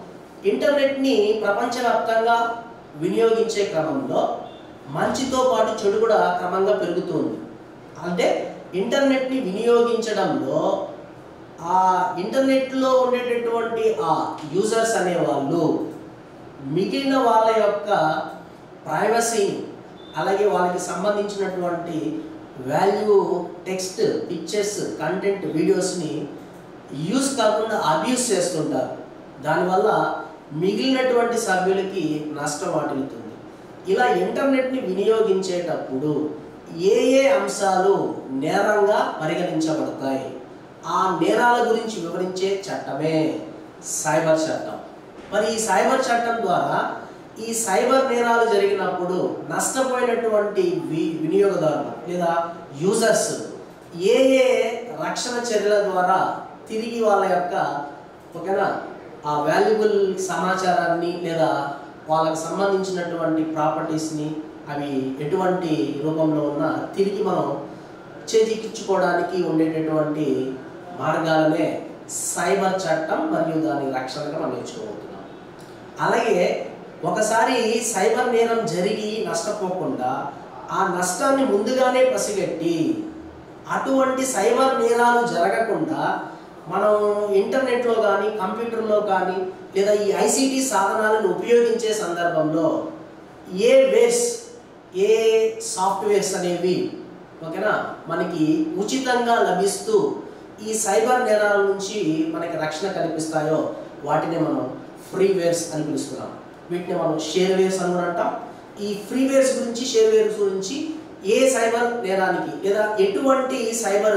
ఇంటర్నెట్ని ప్రపంచవ్యాప్తంగా వినియోగించే క్రమంలో మంచితో పాటు చెడు కూడా క్రమంగా పెరుగుతుంది అంటే ఇంటర్నెట్ని వినియోగించడంలో ఆ ఇంటర్నెట్లో ఉండేటటువంటి ఆ యూజర్స్ అనేవాళ్ళు మిగిలిన వాళ్ళ యొక్క ప్రైవసీని అలాగే వాళ్ళకి సంబంధించినటువంటి వాల్యూ టెక్స్ట్ పిక్చర్స్ కంటెంట్ వీడియోస్ని యూస్ కాకుండా అబ్యూస్ చేస్తుంటారు దానివల్ల మిగిలినటువంటి సభ్యులకి నష్టం వాటిల్లుతుంది ఇలా ఇంటర్నెట్ని వినియోగించేటప్పుడు ఏ ఏ అంశాలు నేరంగా పరిగణించబడతాయి ఆ నేరాల గురించి వివరించే చట్టమే సైబర్ చట్టం మరి ఈ సైబర్ చట్టం ద్వారా ఈ సైబర్ నేరాలు జరిగినప్పుడు నష్టపోయినటువంటి వి వినియోగదారులు లేదా యూజర్స్ ఏ ఏ రక్షణ చర్యల ద్వారా తిరిగి వాళ్ళ యొక్క ఓకేనా ఆ వాల్యుబుల్ సమాచారాన్ని లేదా వాళ్ళకి సంబంధించినటువంటి ప్రాపర్టీస్ని అవి ఎటువంటి రూపంలో ఉన్నా తిరిగి మనం చేజిక్కించుకోవడానికి ఉండేటటువంటి మార్గాలనే సైబర్ చట్టం మరియు దాని రక్షణగా మనం నేర్చుకోబోతున్నాం అలాగే ఒకసారి సైబర్ నేరం జరిగి నష్టపోకుండా ఆ నష్టాన్ని ముందుగానే పసిగట్టి అటువంటి సైబర్ నేరాలు జరగకుండా మనం ఇంటర్నెట్లో కానీ కంప్యూటర్లో కానీ లేదా ఈ ఐసీటీ సాధనాలను ఉపయోగించే సందర్భంలో ఏ వేర్స్ ఏ సాఫ్ట్వేర్స్ అనేవి ఓకేనా మనకి ఉచితంగా లభిస్తూ ఈ సైబర్ నేరాల నుంచి మనకి రక్షణ కల్పిస్తాయో వాటిని మనం ఫ్రీవేర్స్ అని పిలుస్తున్నాం వీటిని మనం షేర్ వేర్స్ అని కూడా అంటాం ఈ ఫ్రీవేర్స్ గురించి షేర్ వేర్స్ గురించి ఏ సైబర్ నేరానికి లేదా ఎటువంటి సైబర్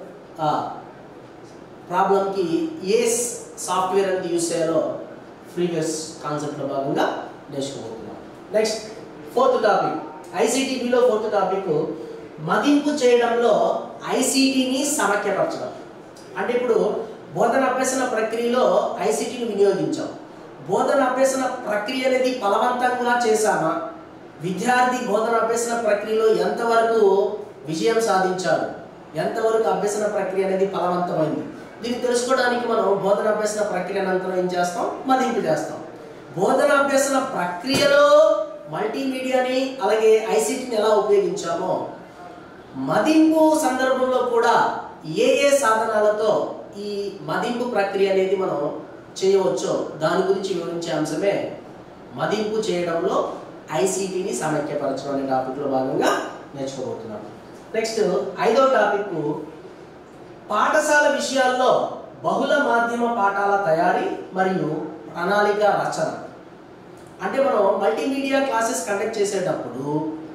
ప్రాబ్లంకి ఏ సాఫ్ట్వేర్ అనేది యూస్ చేయాలో ఫ్రీవేర్స్ కాన్సెప్ట్లో భాగంగా నేర్చుకోబోతున్నాం నెక్స్ట్ ఫోర్త్ టాపిక్ ఐసీటీపీలో ఫోర్త్ టాపిక్ మదింపు చేయడంలో ఐసీటీని సమైక్యపరచడం అంటే ఇప్పుడు బోధన అభ్యసన ప్రక్రియలో ఐసీటీని వినియోగించాం బోధన అభ్యసన ప్రక్రియ అనేది బలవంతంగా చేశామా విద్యార్థి బోధన అభ్యసన ప్రక్రియలో ఎంతవరకు విజయం సాధించాడు ఎంతవరకు అభ్యసన ప్రక్రియ అనేది ఫలవంతమైంది దీన్ని తెలుసుకోవడానికి మనం బోధన అభ్యసన ప్రక్రియ అనంతరం ఏం చేస్తాం మదింపు చేస్తాం బోధన అభ్యసన ప్రక్రియలో మల్టీమీడియాని అలాగే ఐసీటీని ఎలా ఉపయోగించామో మదింపు సందర్భంలో కూడా ఏ ఏ సాధనాలతో ఈ మదింపు ప్రక్రియ అనేది మనం చేయవచ్చో దాని గురించి వివరించే అంశమే మదింపు చేయడంలో ఐసీటీని సమైక్యపరచడం అనే టాపిక్లో భాగంగా నేర్చుకోబోతున్నాం నెక్స్ట్ ఐదో టాపిక్ పాఠశాల విషయాల్లో బహుళ మాధ్యమ పాఠాల తయారీ మరియు ప్రణాళిక రచన అంటే మనం మల్టీమీడియా క్లాసెస్ కండక్ట్ చేసేటప్పుడు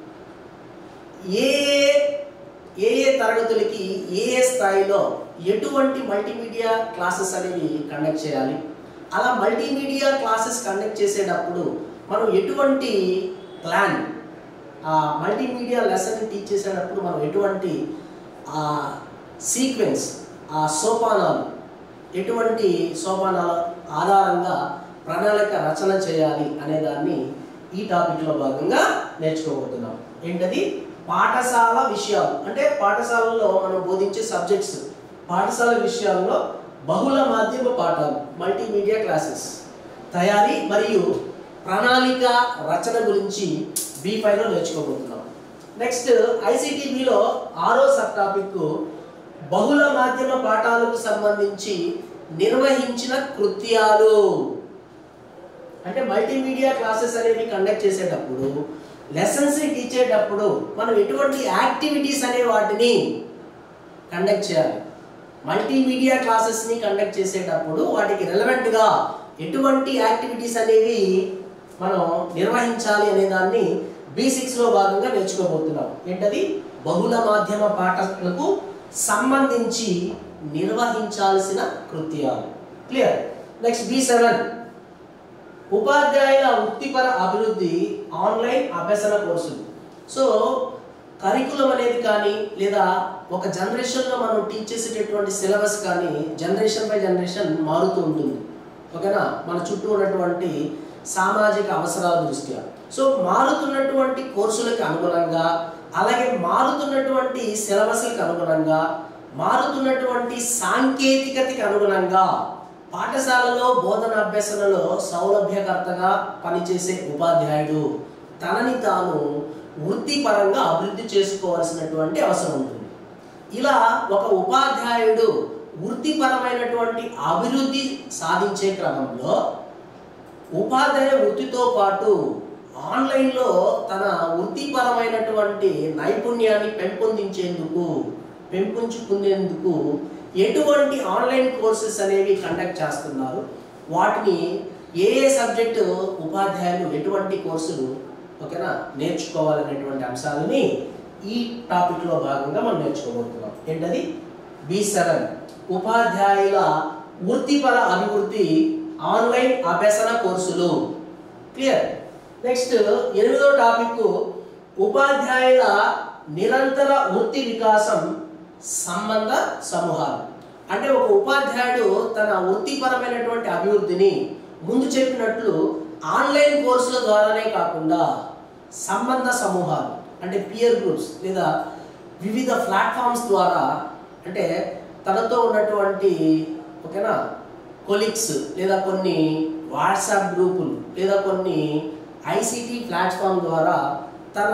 ఏ ఏ ఏ తరగతులకి ఏ ఏ స్థాయిలో ఎటువంటి మల్టీమీడియా క్లాసెస్ అనేవి కండక్ట్ చేయాలి అలా మల్టీమీడియా క్లాసెస్ కండక్ట్ చేసేటప్పుడు మనం ఎటువంటి ప్లాన్ ఆ మల్టీమీడియా లెసన్ టీచ్ చేసేటప్పుడు మనం ఎటువంటి ఆ సీక్వెన్స్ ఆ సోపానాలు ఎటువంటి సోపానాల ఆధారంగా ప్రణాళిక రచన చేయాలి అనే దాన్ని ఈ టాపిక్లో భాగంగా నేర్చుకోబోతున్నాం ఏంటది పాఠశాల విషయాలు అంటే పాఠశాలలో మనం బోధించే సబ్జెక్ట్స్ పాఠశాల విషయాల్లో బహుళ మాధ్యమ పాఠాలు మల్టీమీడియా క్లాసెస్ తయారీ మరియు ప్రణాళిక రచన గురించి బీ ఫైవ్లో నేర్చుకోబోతున్నాం నెక్స్ట్ ఐసిటిబిలో ఆరో సబ్ టాపిక్ బహుళ మాధ్యమ పాఠాలకు సంబంధించి నిర్వహించిన కృత్యాలు అంటే మల్టీమీడియా క్లాసెస్ అనేవి కండక్ట్ చేసేటప్పుడు లెసన్స్ ఇచ్చేటప్పుడు మనం ఎటువంటి యాక్టివిటీస్ అనే వాటిని కండక్ట్ చేయాలి మల్టీమీడియా క్లాసెస్ని కండక్ట్ చేసేటప్పుడు వాటికి రెలవెంట్గా ఎటువంటి యాక్టివిటీస్ అనేవి మనం నిర్వహించాలి అనే దాన్ని బీ సిక్స్లో భాగంగా నేర్చుకోబోతున్నాం ఏంటది బహుళ మాధ్యమ పాఠకులకు సంబంధించి నిర్వహించాల్సిన కృత్యాలు క్లియర్ నెక్స్ట్ బి సెవెన్ ఉపాధ్యాయుల వృత్తిపర అభివృద్ధి ఆన్లైన్ అభ్యసన కోర్సులు సో కరికులం అనేది కానీ లేదా ఒక జనరేషన్లో మనం టీచ్ చేసేటటువంటి సిలబస్ కానీ జనరేషన్ బై జనరేషన్ మారుతూ ఉంటుంది ఓకేనా మన చుట్టూ ఉన్నటువంటి సామాజిక అవసరాల దృష్ట్యా సో మారుతున్నటువంటి కోర్సులకు అనుగుణంగా అలాగే మారుతున్నటువంటి సిలబస్లకు అనుగుణంగా మారుతున్నటువంటి సాంకేతికతకి అనుగుణంగా పాఠశాలలో బోధన అభ్యసనలో సౌలభ్యకర్తగా పనిచేసే ఉపాధ్యాయుడు తనని తాను వృత్తిపరంగా అభివృద్ధి చేసుకోవాల్సినటువంటి అవసరం ఉంటుంది ఇలా ఒక ఉపాధ్యాయుడు వృత్తిపరమైనటువంటి అభివృద్ధి సాధించే క్రమంలో ఉపాధ్యాయ వృత్తితో పాటు ఆన్లైన్లో తన వృత్తిపరమైనటువంటి నైపుణ్యాన్ని పెంపొందించేందుకు పెంపొంచుకునేందుకు ఎటువంటి ఆన్లైన్ కోర్సెస్ అనేవి కండక్ట్ చేస్తున్నారు వాటిని ఏ ఏ సబ్జెక్టు ఉపాధ్యాయులు ఎటువంటి కోర్సులు ఓకేనా నేర్చుకోవాలనేటువంటి అంశాలని ఈ టాపిక్లో భాగంగా మనం నేర్చుకోబోతున్నాం ఏంటది బి సెవెన్ ఉపాధ్యాయుల వృత్తిపర అభివృద్ధి ఆన్లైన్ అభ్యసన కోర్సులు క్లియర్ నెక్స్ట్ ఎనిమిదో టాపిక్ ఉపాధ్యాయుల నిరంతర వృత్తి వికాసం సంబంధ సమూహాలు అంటే ఒక ఉపాధ్యాయుడు తన వృత్తిపరమైనటువంటి అభివృద్ధిని ముందు చెప్పినట్లు ఆన్లైన్ కోర్సుల ద్వారానే కాకుండా సంబంధ సమూహాలు అంటే పియర్ గ్రూప్స్ లేదా వివిధ ప్లాట్ఫామ్స్ ద్వారా అంటే తనతో ఉన్నటువంటి ఓకేనా కొలిక్స్ లేదా కొన్ని వాట్సాప్ గ్రూపులు లేదా కొన్ని ఐసిటి ప్లాట్ఫామ్ ద్వారా తన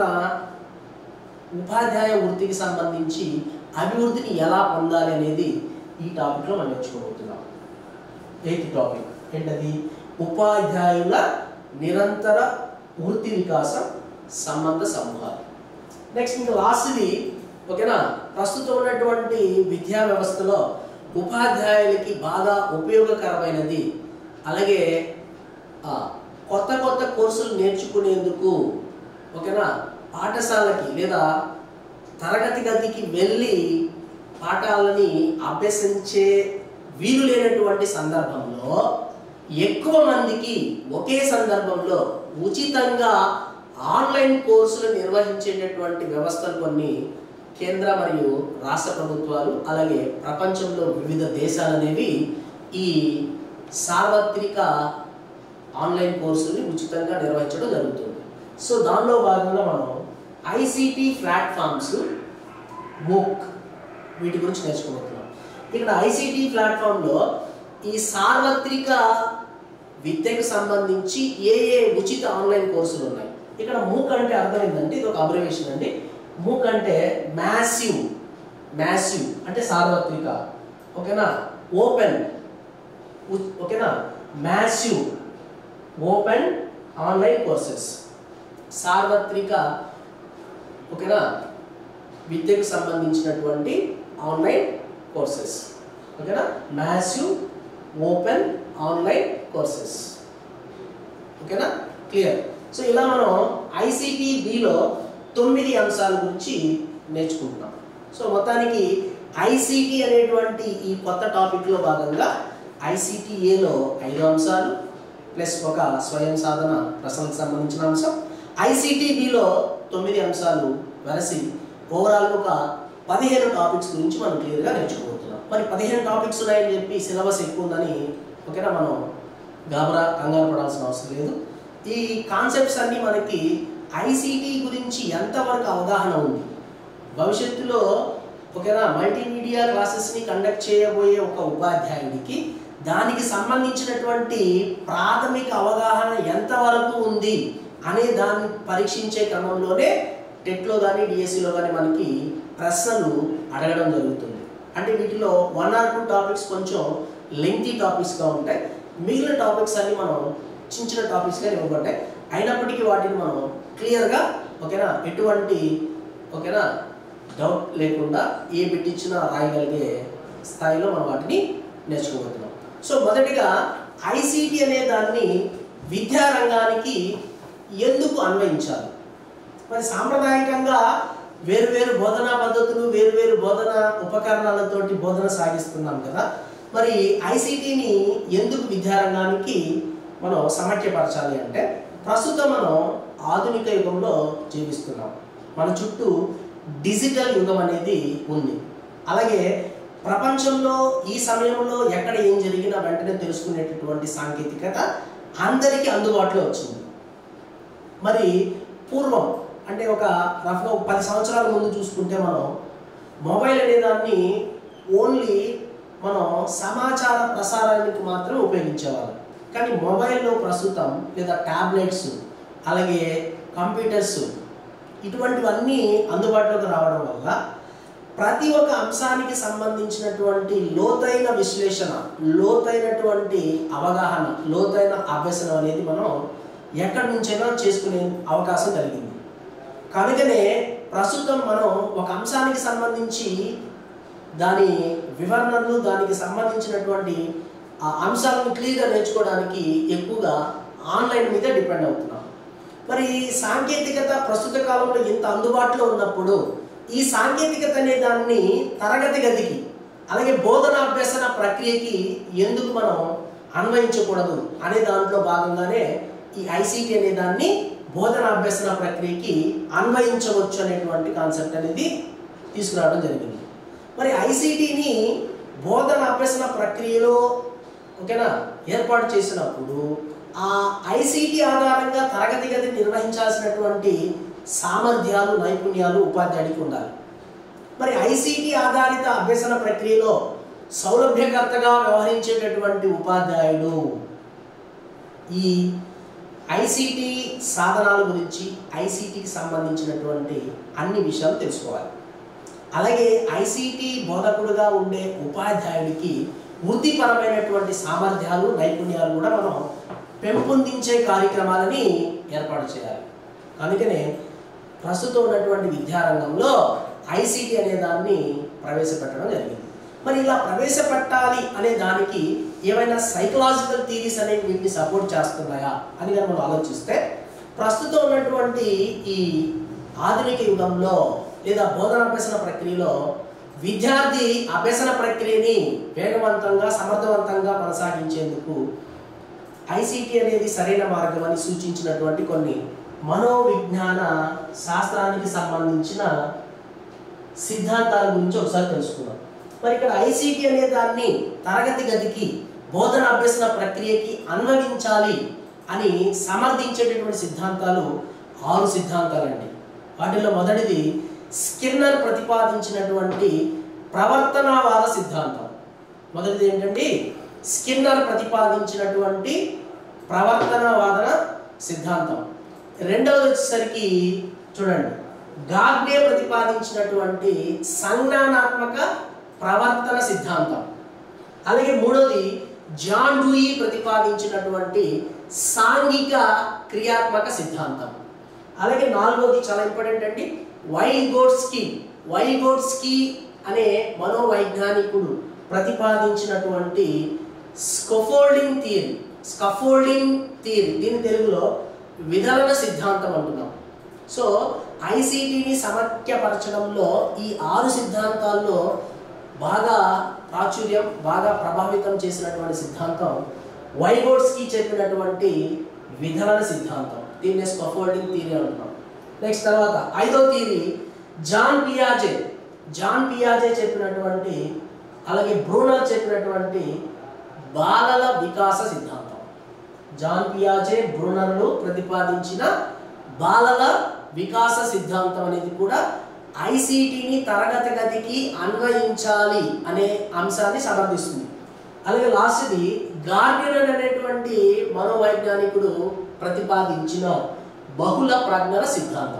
ఉపాధ్యాయ వృత్తికి సంబంధించి అభివృద్ధిని ఎలా పొందాలి అనేది ఈ టాపిక్లో మనం నేర్చుకోబోతున్నాం ఎయిత్ టాపిక్ ఏంటది ఉపాధ్యాయుల నిరంతర వృత్తి వికాసం సంబంధ సమూహాలు నెక్స్ట్ ఇంకా లాస్ట్ది ఓకేనా ప్రస్తుతం ఉన్నటువంటి విద్యా వ్యవస్థలో ఉపాధ్యాయులకి బాగా ఉపయోగకరమైనది అలాగే ఆ, కొత్త కొత్త కోర్సులు నేర్చుకునేందుకు ఓకేనా పాఠశాలకి లేదా తరగతి గదికి వెళ్ళి పాఠాలని అభ్యసించే వీలు లేనటువంటి సందర్భంలో ఎక్కువ మందికి ఒకే సందర్భంలో ఉచితంగా ఆన్లైన్ కోర్సులు నిర్వహించేటటువంటి వ్యవస్థలు కొన్ని కేంద్ర మరియు రాష్ట్ర ప్రభుత్వాలు అలాగే ప్రపంచంలో వివిధ దేశాలు అనేవి ఈ సార్వత్రిక ఆన్లైన్ కోర్సుల్ని ఉచితంగా నిర్వహించడం జరుగుతుంది సో దానిలో భాగంగా మనం ఐసిటి ప్లాట్ఫామ్స్ బుక్ వీటి గురించి నేర్చుకోబోతున్నాం ఇక్కడ ఐసిటి ప్లాట్ఫామ్లో ఈ సార్వత్రిక విద్యకు సంబంధించి ఏ ఏ ఉచిత ఆన్లైన్ కోర్సులు ఉన్నాయి ఇక్కడ మూక్ అంటే అర్థం ఏంటంటే ఇది ఒక అబ్రివేషన్ అండి మూక్ అంటే మ్యాసివ్ మ్యాసివ్ అంటే సార్వత్రిక ఓకేనా ఓపెన్ ఓకేనా మ్యాసివ్ ఓపెన్ ఆన్లైన్ కోర్సెస్ సార్వత్రిక ఓకేనా విద్యకు సంబంధించినటువంటి ఆన్లైన్ కోర్సెస్ ఓకేనా మ్యాసివ్ ఓపెన్ ఆన్లైన్ కోర్సెస్ ఓకేనా క్లియర్ సో ఇలా మనం ఐసిటి బిలో తొమ్మిది అంశాల గురించి నేర్చుకుంటున్నాం సో మొత్తానికి ఐసిటి అనేటువంటి ఈ కొత్త టాపిక్లో భాగంగా ఐసిటి ఏలో ఐదు అంశాలు ప్లస్ ఒక స్వయం సాధన ప్రశ్నలకు సంబంధించిన అంశం ఐసిటి బిలో తొమ్మిది అంశాలు వెరసి ఓవరాల్ ఒక పదిహేను టాపిక్స్ గురించి మనం క్లియర్గా నేర్చుకోబోతున్నాం మరి పదిహేను టాపిక్స్ ఉన్నాయని చెప్పి సిలబస్ ఎక్కువ ఉందని ఓకేనా మనం గాబరా కంగారు పడాల్సిన అవసరం లేదు ఈ కాన్సెప్ట్స్ అన్నీ మనకి ఐసిటి గురించి ఎంతవరకు అవగాహన ఉంది భవిష్యత్తులో ఓకేనా మల్టీమీడియా క్లాసెస్ని కండక్ట్ చేయబోయే ఒక ఉపాధ్యాయుడికి దానికి సంబంధించినటువంటి ప్రాథమిక అవగాహన ఎంతవరకు ఉంది అనే దాన్ని పరీక్షించే క్రమంలోనే టెట్లో కానీ డిఎస్సిలో కానీ మనకి ప్రశ్నలు అడగడం జరుగుతుంది అంటే వీటిలో వన్ ఆర్ టూ టాపిక్స్ కొంచెం లెంగ్తీ టాపిక్స్గా ఉంటాయి మిగిలిన టాపిక్స్ అన్ని మనం చిన్న చిన్న టాపిక్స్గా ఇవ్వబడ్డాయి అయినప్పటికీ వాటిని మనం క్లియర్గా ఓకేనా ఎటువంటి ఓకేనా డౌట్ లేకుండా ఏ బిట్ ఇచ్చినా రాయగలిగే స్థాయిలో మనం వాటిని నేర్చుకోబోతున్నాం సో మొదటిగా ఐసీటీ అనే దాన్ని విద్యారంగానికి ఎందుకు అన్వయించాలి మరి సాంప్రదాయకంగా వేరువేరు బోధనా పద్ధతులు వేరువేరు బోధన ఉపకరణాలతోటి బోధన సాగిస్తున్నాం కదా మరి ఐసీటీని ఎందుకు విద్యారంగానికి మనం సమర్థ్యపరచాలి అంటే ప్రస్తుతం మనం ఆధునిక యుగంలో జీవిస్తున్నాం మన చుట్టూ డిజిటల్ యుగం అనేది ఉంది అలాగే ప్రపంచంలో ఈ సమయంలో ఎక్కడ ఏం జరిగినా వెంటనే తెలుసుకునేటటువంటి సాంకేతికత అందరికీ అందుబాటులో వచ్చింది మరి పూర్వం అంటే ఒక రఫ్గా ఒక పది సంవత్సరాల ముందు చూసుకుంటే మనం మొబైల్ అనే దాన్ని ఓన్లీ మనం సమాచార ప్రసారానికి మాత్రం ఉపయోగించేవాళ్ళం కానీ మొబైల్లో ప్రస్తుతం లేదా ట్యాబ్లెట్స్ అలాగే కంప్యూటర్స్ ఇటువంటివన్నీ అందుబాటులోకి రావడం వల్ల ప్రతి ఒక్క అంశానికి సంబంధించినటువంటి లోతైన విశ్లేషణ లోతైనటువంటి అవగాహన లోతైన అభ్యసనం అనేది మనం ఎక్కడి నుంచైనా చేసుకునే అవకాశం కలిగింది కనుకనే ప్రస్తుతం మనం ఒక అంశానికి సంబంధించి దాని వివరణలు దానికి సంబంధించినటువంటి ఆ అంశాలను క్లియర్గా నేర్చుకోవడానికి ఎక్కువగా ఆన్లైన్ మీద డిపెండ్ అవుతున్నాం మరి సాంకేతికత ప్రస్తుత కాలంలో ఇంత అందుబాటులో ఉన్నప్పుడు ఈ సాంకేతికత అనే దాన్ని తరగతి గదికి అలాగే బోధన అభ్యసన ప్రక్రియకి ఎందుకు మనం అన్వయించకూడదు అనే దాంట్లో భాగంగానే ఈ ఐసీటీ అనే దాన్ని బోధన అభ్యసన ప్రక్రియకి అన్వయించవచ్చు అనేటువంటి కాన్సెప్ట్ అనేది తీసుకురావడం జరిగింది మరి ఐసీటీని బోధన అభ్యసన ప్రక్రియలో ఓకేనా ఏర్పాటు చేసినప్పుడు ఆ ఐసీటీ ఆధారంగా తరగతి గది నిర్వహించాల్సినటువంటి సామర్థ్యాలు నైపుణ్యాలు ఉపాధ్యాయుడికి ఉండాలి మరి ఐసీటీ ఆధారిత అభ్యసన ప్రక్రియలో సౌలభ్యకర్తగా వ్యవహరించేటటువంటి ఉపాధ్యాయుడు ఈ ఐసీటీ సాధనాల గురించి ఐసీటీకి సంబంధించినటువంటి అన్ని విషయాలు తెలుసుకోవాలి అలాగే ఐసీటీ బోధకుడుగా ఉండే ఉపాధ్యాయుడికి వృత్తిపరమైనటువంటి సామర్థ్యాలు నైపుణ్యాలు కూడా మనం పెంపొందించే కార్యక్రమాలని ఏర్పాటు చేయాలి కనుకనే ప్రస్తుతం ఉన్నటువంటి విద్యారంగంలో ఐసీటీ అనే దాన్ని ప్రవేశపెట్టడం జరిగింది మరి ఇలా ప్రవేశపెట్టాలి అనే దానికి ఏమైనా సైకలాజికల్ థీరీస్ అనేవి వీటిని సపోర్ట్ చేస్తున్నాయా అని కనుక మనం ఆలోచిస్తే ప్రస్తుతం ఉన్నటువంటి ఈ ఆధునిక యుగంలో లేదా బోధన అభ్యసన ప్రక్రియలో విద్యార్థి అభ్యసన ప్రక్రియని వేగవంతంగా సమర్థవంతంగా కొనసాగించేందుకు ఐసీటీ అనేది సరైన మార్గం అని సూచించినటువంటి కొన్ని మనోవిజ్ఞాన శాస్త్రానికి సంబంధించిన సిద్ధాంతాల గురించి ఒకసారి తెలుసుకుందాం మరి ఇక్కడ ఐసీటీ అనే దాన్ని తరగతి గదికి బోధన అభ్యసన ప్రక్రియకి అన్వయించాలి అని సమర్థించేటటువంటి సిద్ధాంతాలు ఆరు సిద్ధాంతాలండి వాటిలో మొదటిది స్కిన్నర్ ప్రతిపాదించినటువంటి ప్రవర్తనవాద సిద్ధాంతం మొదటిది ఏంటంటే స్కిన్నర్ ప్రతిపాదించినటువంటి ప్రవర్తనవాదన సిద్ధాంతం రెండవది వచ్చేసరికి చూడండి గాగ్నే ప్రతిపాదించినటువంటి సంజ్ఞానాత్మక ప్రవర్తన సిద్ధాంతం అలాగే మూడోది జాన్ డూయి ప్రతిపాదించినటువంటి సాంఘిక క్రియాత్మక సిద్ధాంతం అలాగే నాలుగోది చాలా ఇంపార్టెంట్ అండి వైగోడ్స్కీ వైగోడ్స్కీ అనే మనోవైజ్ఞానికుడు ప్రతిపాదించినటువంటి స్కఫోల్డింగ్ థియరీ స్కఫోల్డింగ్ థియరీ దీని తెలుగులో విధలన సిద్ధాంతం అంటున్నాం సో ఐసీటీని సమఖ్యపరచడంలో ఈ ఆరు సిద్ధాంతాల్లో బాగా ప్రాచుర్యం బాగా ప్రభావితం చేసినటువంటి సిద్ధాంతం వైగోడ్స్కి చెప్పినటువంటి విధలన సిద్ధాంతం దీన్ని స్కఫోల్డింగ్ థియరీ అంటున్నాం నెక్స్ట్ తర్వాత ఐదో థియరీ జాన్ పియాజే జాన్ పియాజే చెప్పినటువంటి అలాగే బ్రూనర్ చెప్పినటువంటి బాలల వికాస సిద్ధాంతం జాన్ పియాజే బ్రూనర్లు ప్రతిపాదించిన బాలల వికాస సిద్ధాంతం అనేది కూడా ఐసీటీని తరగతి గదికి అన్వయించాలి అనే అంశాన్ని సమర్థిస్తుంది అలాగే లాస్ట్ది గార్డియన్ అనేటువంటి మనోవైజ్ఞానికుడు ప్రతిపాదించిన బహుళ ప్రజ్ఞల సిద్ధాంతం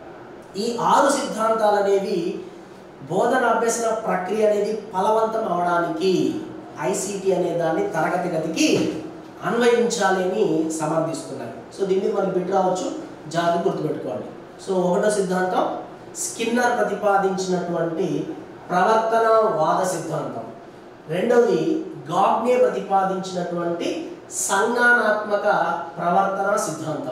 ఈ ఆరు సిద్ధాంతాలు అనేవి బోధన అభ్యసన ప్రక్రియ అనేది ఫలవంతం అవడానికి ఐసీటీ అనే దాన్ని తరగతి గదికి అన్వయించాలి అని సమర్థిస్తున్నాయి సో దీన్ని మీద మనకి బిట్ రావచ్చు జాగ్రత్త గుర్తుపెట్టుకోండి సో ఒకటో సిద్ధాంతం స్కిన్నర్ ప్రతిపాదించినటువంటి ప్రవర్తనవాద సిద్ధాంతం రెండవది గాగ్నే ప్రతిపాదించినటువంటి సంజ్ఞానాత్మక ప్రవర్తన సిద్ధాంతం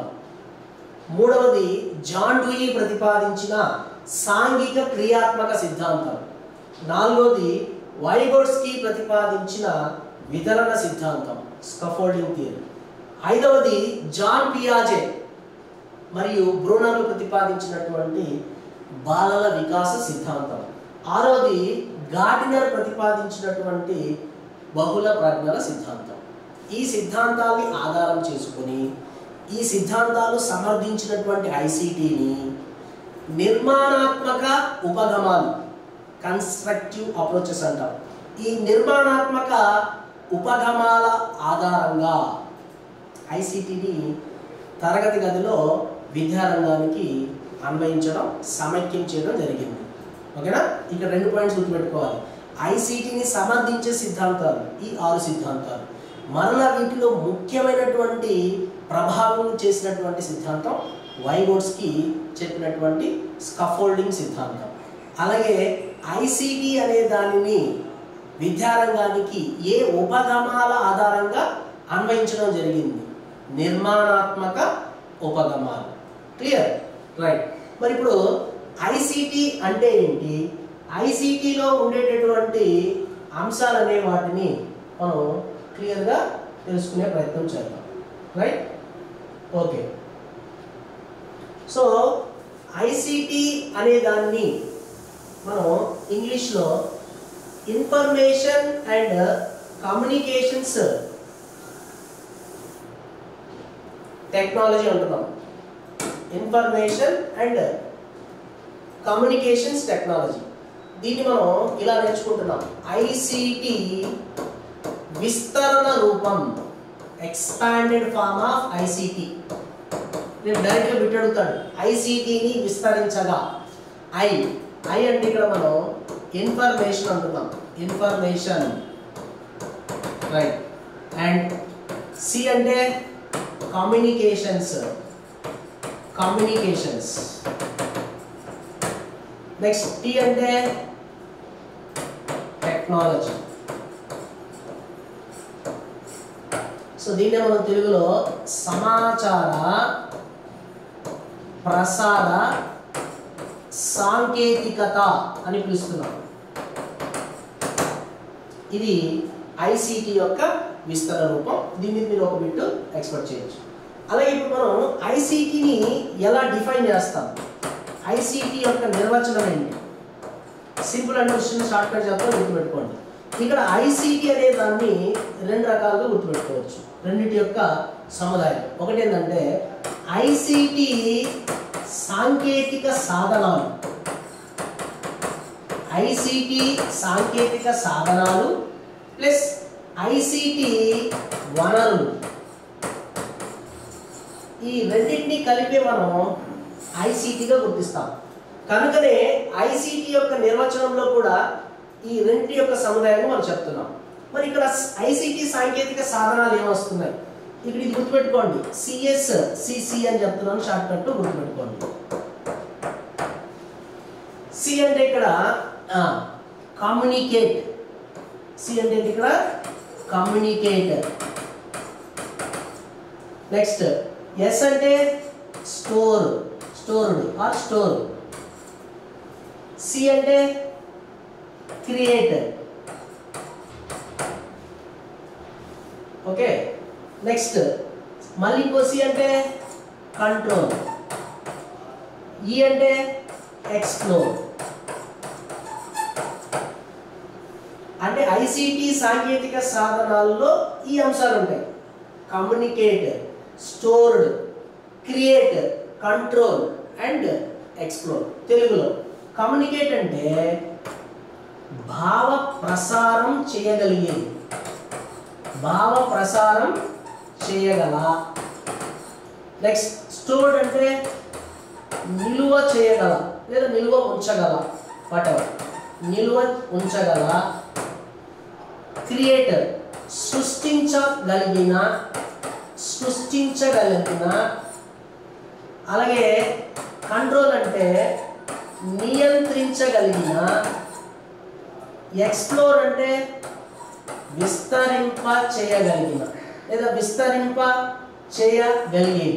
మూడవది జాన్ డూయి ప్రతిపాదించిన సాంఘిక క్రియాత్మక సిద్ధాంతం నాలుగవది వైగోడ్స్కి ప్రతిపాదించిన వితరణ సిద్ధాంతం స్కఫోల్డింగ్ థియరీ ఐదవది జాన్ పియాజే మరియు బ్రూనర్లు ప్రతిపాదించినటువంటి బాలల వికాస సిద్ధాంతం ఆరవది గార్డినర్ ప్రతిపాదించినటువంటి బహుళ ప్రజ్ఞల సిద్ధాంతం ఈ సిద్ధాంతాల్ని ఆధారం చేసుకొని ఈ సిద్ధాంతాలు సమర్థించినటువంటి ఐసీటీని నిర్మాణాత్మక ఉపగమాలు కన్స్ట్రక్టివ్ అప్రోచెస్ అంటాం ఈ నిర్మాణాత్మక ఉపగమాల ఆధారంగా ఐసిటిని తరగతి గదిలో విద్యారంగానికి అన్వయించడం సమైక్యం చేయడం జరిగింది ఓకేనా ఇక్కడ రెండు పాయింట్స్ గుర్తుపెట్టుకోవాలి ఐసిటిని సమర్థించే సిద్ధాంతాలు ఈ ఆరు సిద్ధాంతాలు మరలా వీటిలో ముఖ్యమైనటువంటి ప్రభావం చేసినటువంటి సిద్ధాంతం వైగోడ్స్కి చెప్పినటువంటి స్కఫోల్డింగ్ సిద్ధాంతం అలాగే ఐసిటి అనే దానిని విద్యారంగానికి ఏ ఉపగమాల ఆధారంగా అన్వయించడం జరిగింది నిర్మాణాత్మక ఉపగమాలు క్లియర్ రైట్ మరి ఇప్పుడు ఐసిటి అంటే ఏంటి ఐసిటిలో ఉండేటటువంటి అంశాలు అనే వాటిని మనం క్లియర్గా తెలుసుకునే ప్రయత్నం చేద్దాం రైట్ ఓకే సో ఐసిటి అనే దాన్ని మనం ఇంగ్లీష్లో ఇన్ఫర్మేషన్ అండ్ కమ్యూనికేషన్స్ టెక్నాలజీ అంటున్నాం ఇన్ఫర్మేషన్ అండ్ కమ్యూనికేషన్స్ టెక్నాలజీ దీన్ని మనం ఇలా నేర్చుకుంటున్నాం ఐసిటి విస్తరణ రూపం ఎక్స్పాండెడ్ ఫార్మ్ ఆఫ్ ఐసిటి నేను డైరెక్ట్గా బిట్ అడుగుతాడు ఐసిటిని విస్తరించగా ఐ ఐ అంటే ఇక్కడ మనం ఇన్ఫర్మేషన్ అంటున్నాం ఇన్ఫర్మేషన్ రైట్ అండ్ సి అంటే కమ్యూనికేషన్స్ కమ్యూనికేషన్స్ నెక్స్ట్ టీ అంటే టెక్నాలజీ సో దీన్నే మనం తెలుగులో సమాచార ప్రసార సాంకేతికత అని పిలుస్తున్నాం ఇది ఐసిటి యొక్క విస్తరణ రూపం దీన్ని మీరు ఒక బిట్ ఎక్స్పెక్ట్ చేయొచ్చు అలాగే ఇప్పుడు మనం ఐసిటిని ఎలా డిఫైన్ చేస్తాం ఐసిటి యొక్క నిర్వచనం ఏంటి సింపుల్ అండ్ చిన్న షార్ట్ కట్ చేద్దాం గుర్తుపెట్టుకోండి ఇక్కడ ఐసిటి అనే దాన్ని రెండు రకాలుగా గుర్తుపెట్టుకోవచ్చు రెండింటి యొక్క సముదాయం ఒకటి ఏంటంటే ఐసిటి సాంకేతిక సాధనాలు ఐసిటి సాంకేతిక సాధనాలు ప్లస్ ఐసిటి వనరులు ఈ రెండింటిని కలిపి మనం ఐసిటిగా గుర్తిస్తాం కనుకనే ఐసిటి యొక్క నిర్వచనంలో కూడా ఈ రెండింటి యొక్క సముదాయాన్ని మనం చెప్తున్నాం మరి ఇక్కడ ఐసిటి సాంకేతిక సాధనాలు ఏమొస్తున్నాయి ఇక్కడ ఇది గుర్తుపెట్టుకోండి సిఎస్ సిసి అని చెప్తున్నాను షార్ట్ కట్ గుర్తుపెట్టుకోండి సి అంటే ఇక్కడ కమ్యూనికేట్ సి అంటే ఏంటి ఇక్కడ కమ్యూనికేట్ నెక్స్ట్ ఎస్ అంటే store stored or store C అంటే క్రియేట్ ఓకే నెక్స్ట్ మళ్ళీ ఇంకో సి అంటే కంట్రోల్ ఈ అంటే ఎక్స్ప్లోర్ అంటే ఐసిటి సాంకేతిక సాధనాల్లో ఈ అంశాలు ఉంటాయి communicate stored create control and explore తెలుగులో కమ్యూనికేట్ అంటే భావ ప్రసారం చేయగలిగేది భావ ప్రసారం చేయగల నెక్స్ట్ స్టోర్డ్ అంటే నిలువ చేయగల లేదా నిలువ ఉంచగల వాటెవర్ నిలువ ఉంచగల క్రియేటర్ సృష్టించగలిగిన సృష్టించగలిగిన అలాగే కంట్రోల్ అంటే నియంత్రించగలిగిన ఎక్స్ప్లోర్ అంటే విస్తరింప చేయగలిగిన లేదా విస్తరింప చేయగలిగేది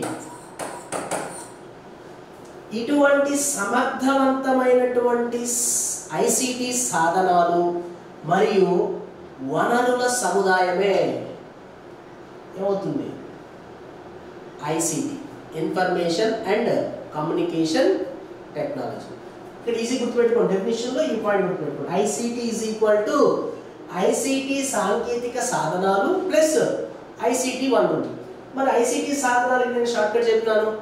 ఇటువంటి సమర్థవంతమైనటువంటి ఐసిటి సాధనాలు మరియు వనరుల సముదాయమే ఏమవుతుంది ICT information and communication technology ఇక్కడ ఈజీ గుర్తుపెట్టుకోండి డెఫినేషన్లో ఈ పాయింట్ గుర్తుపెట్టుకోండి ICT is equal to ICT సాంకేతిక సాధనాలు ప్లస్ ఐసిటి వనరులు మరి ఐసిటి సాధనాలు నేను షార్ట్ కట్ చెప్పినాను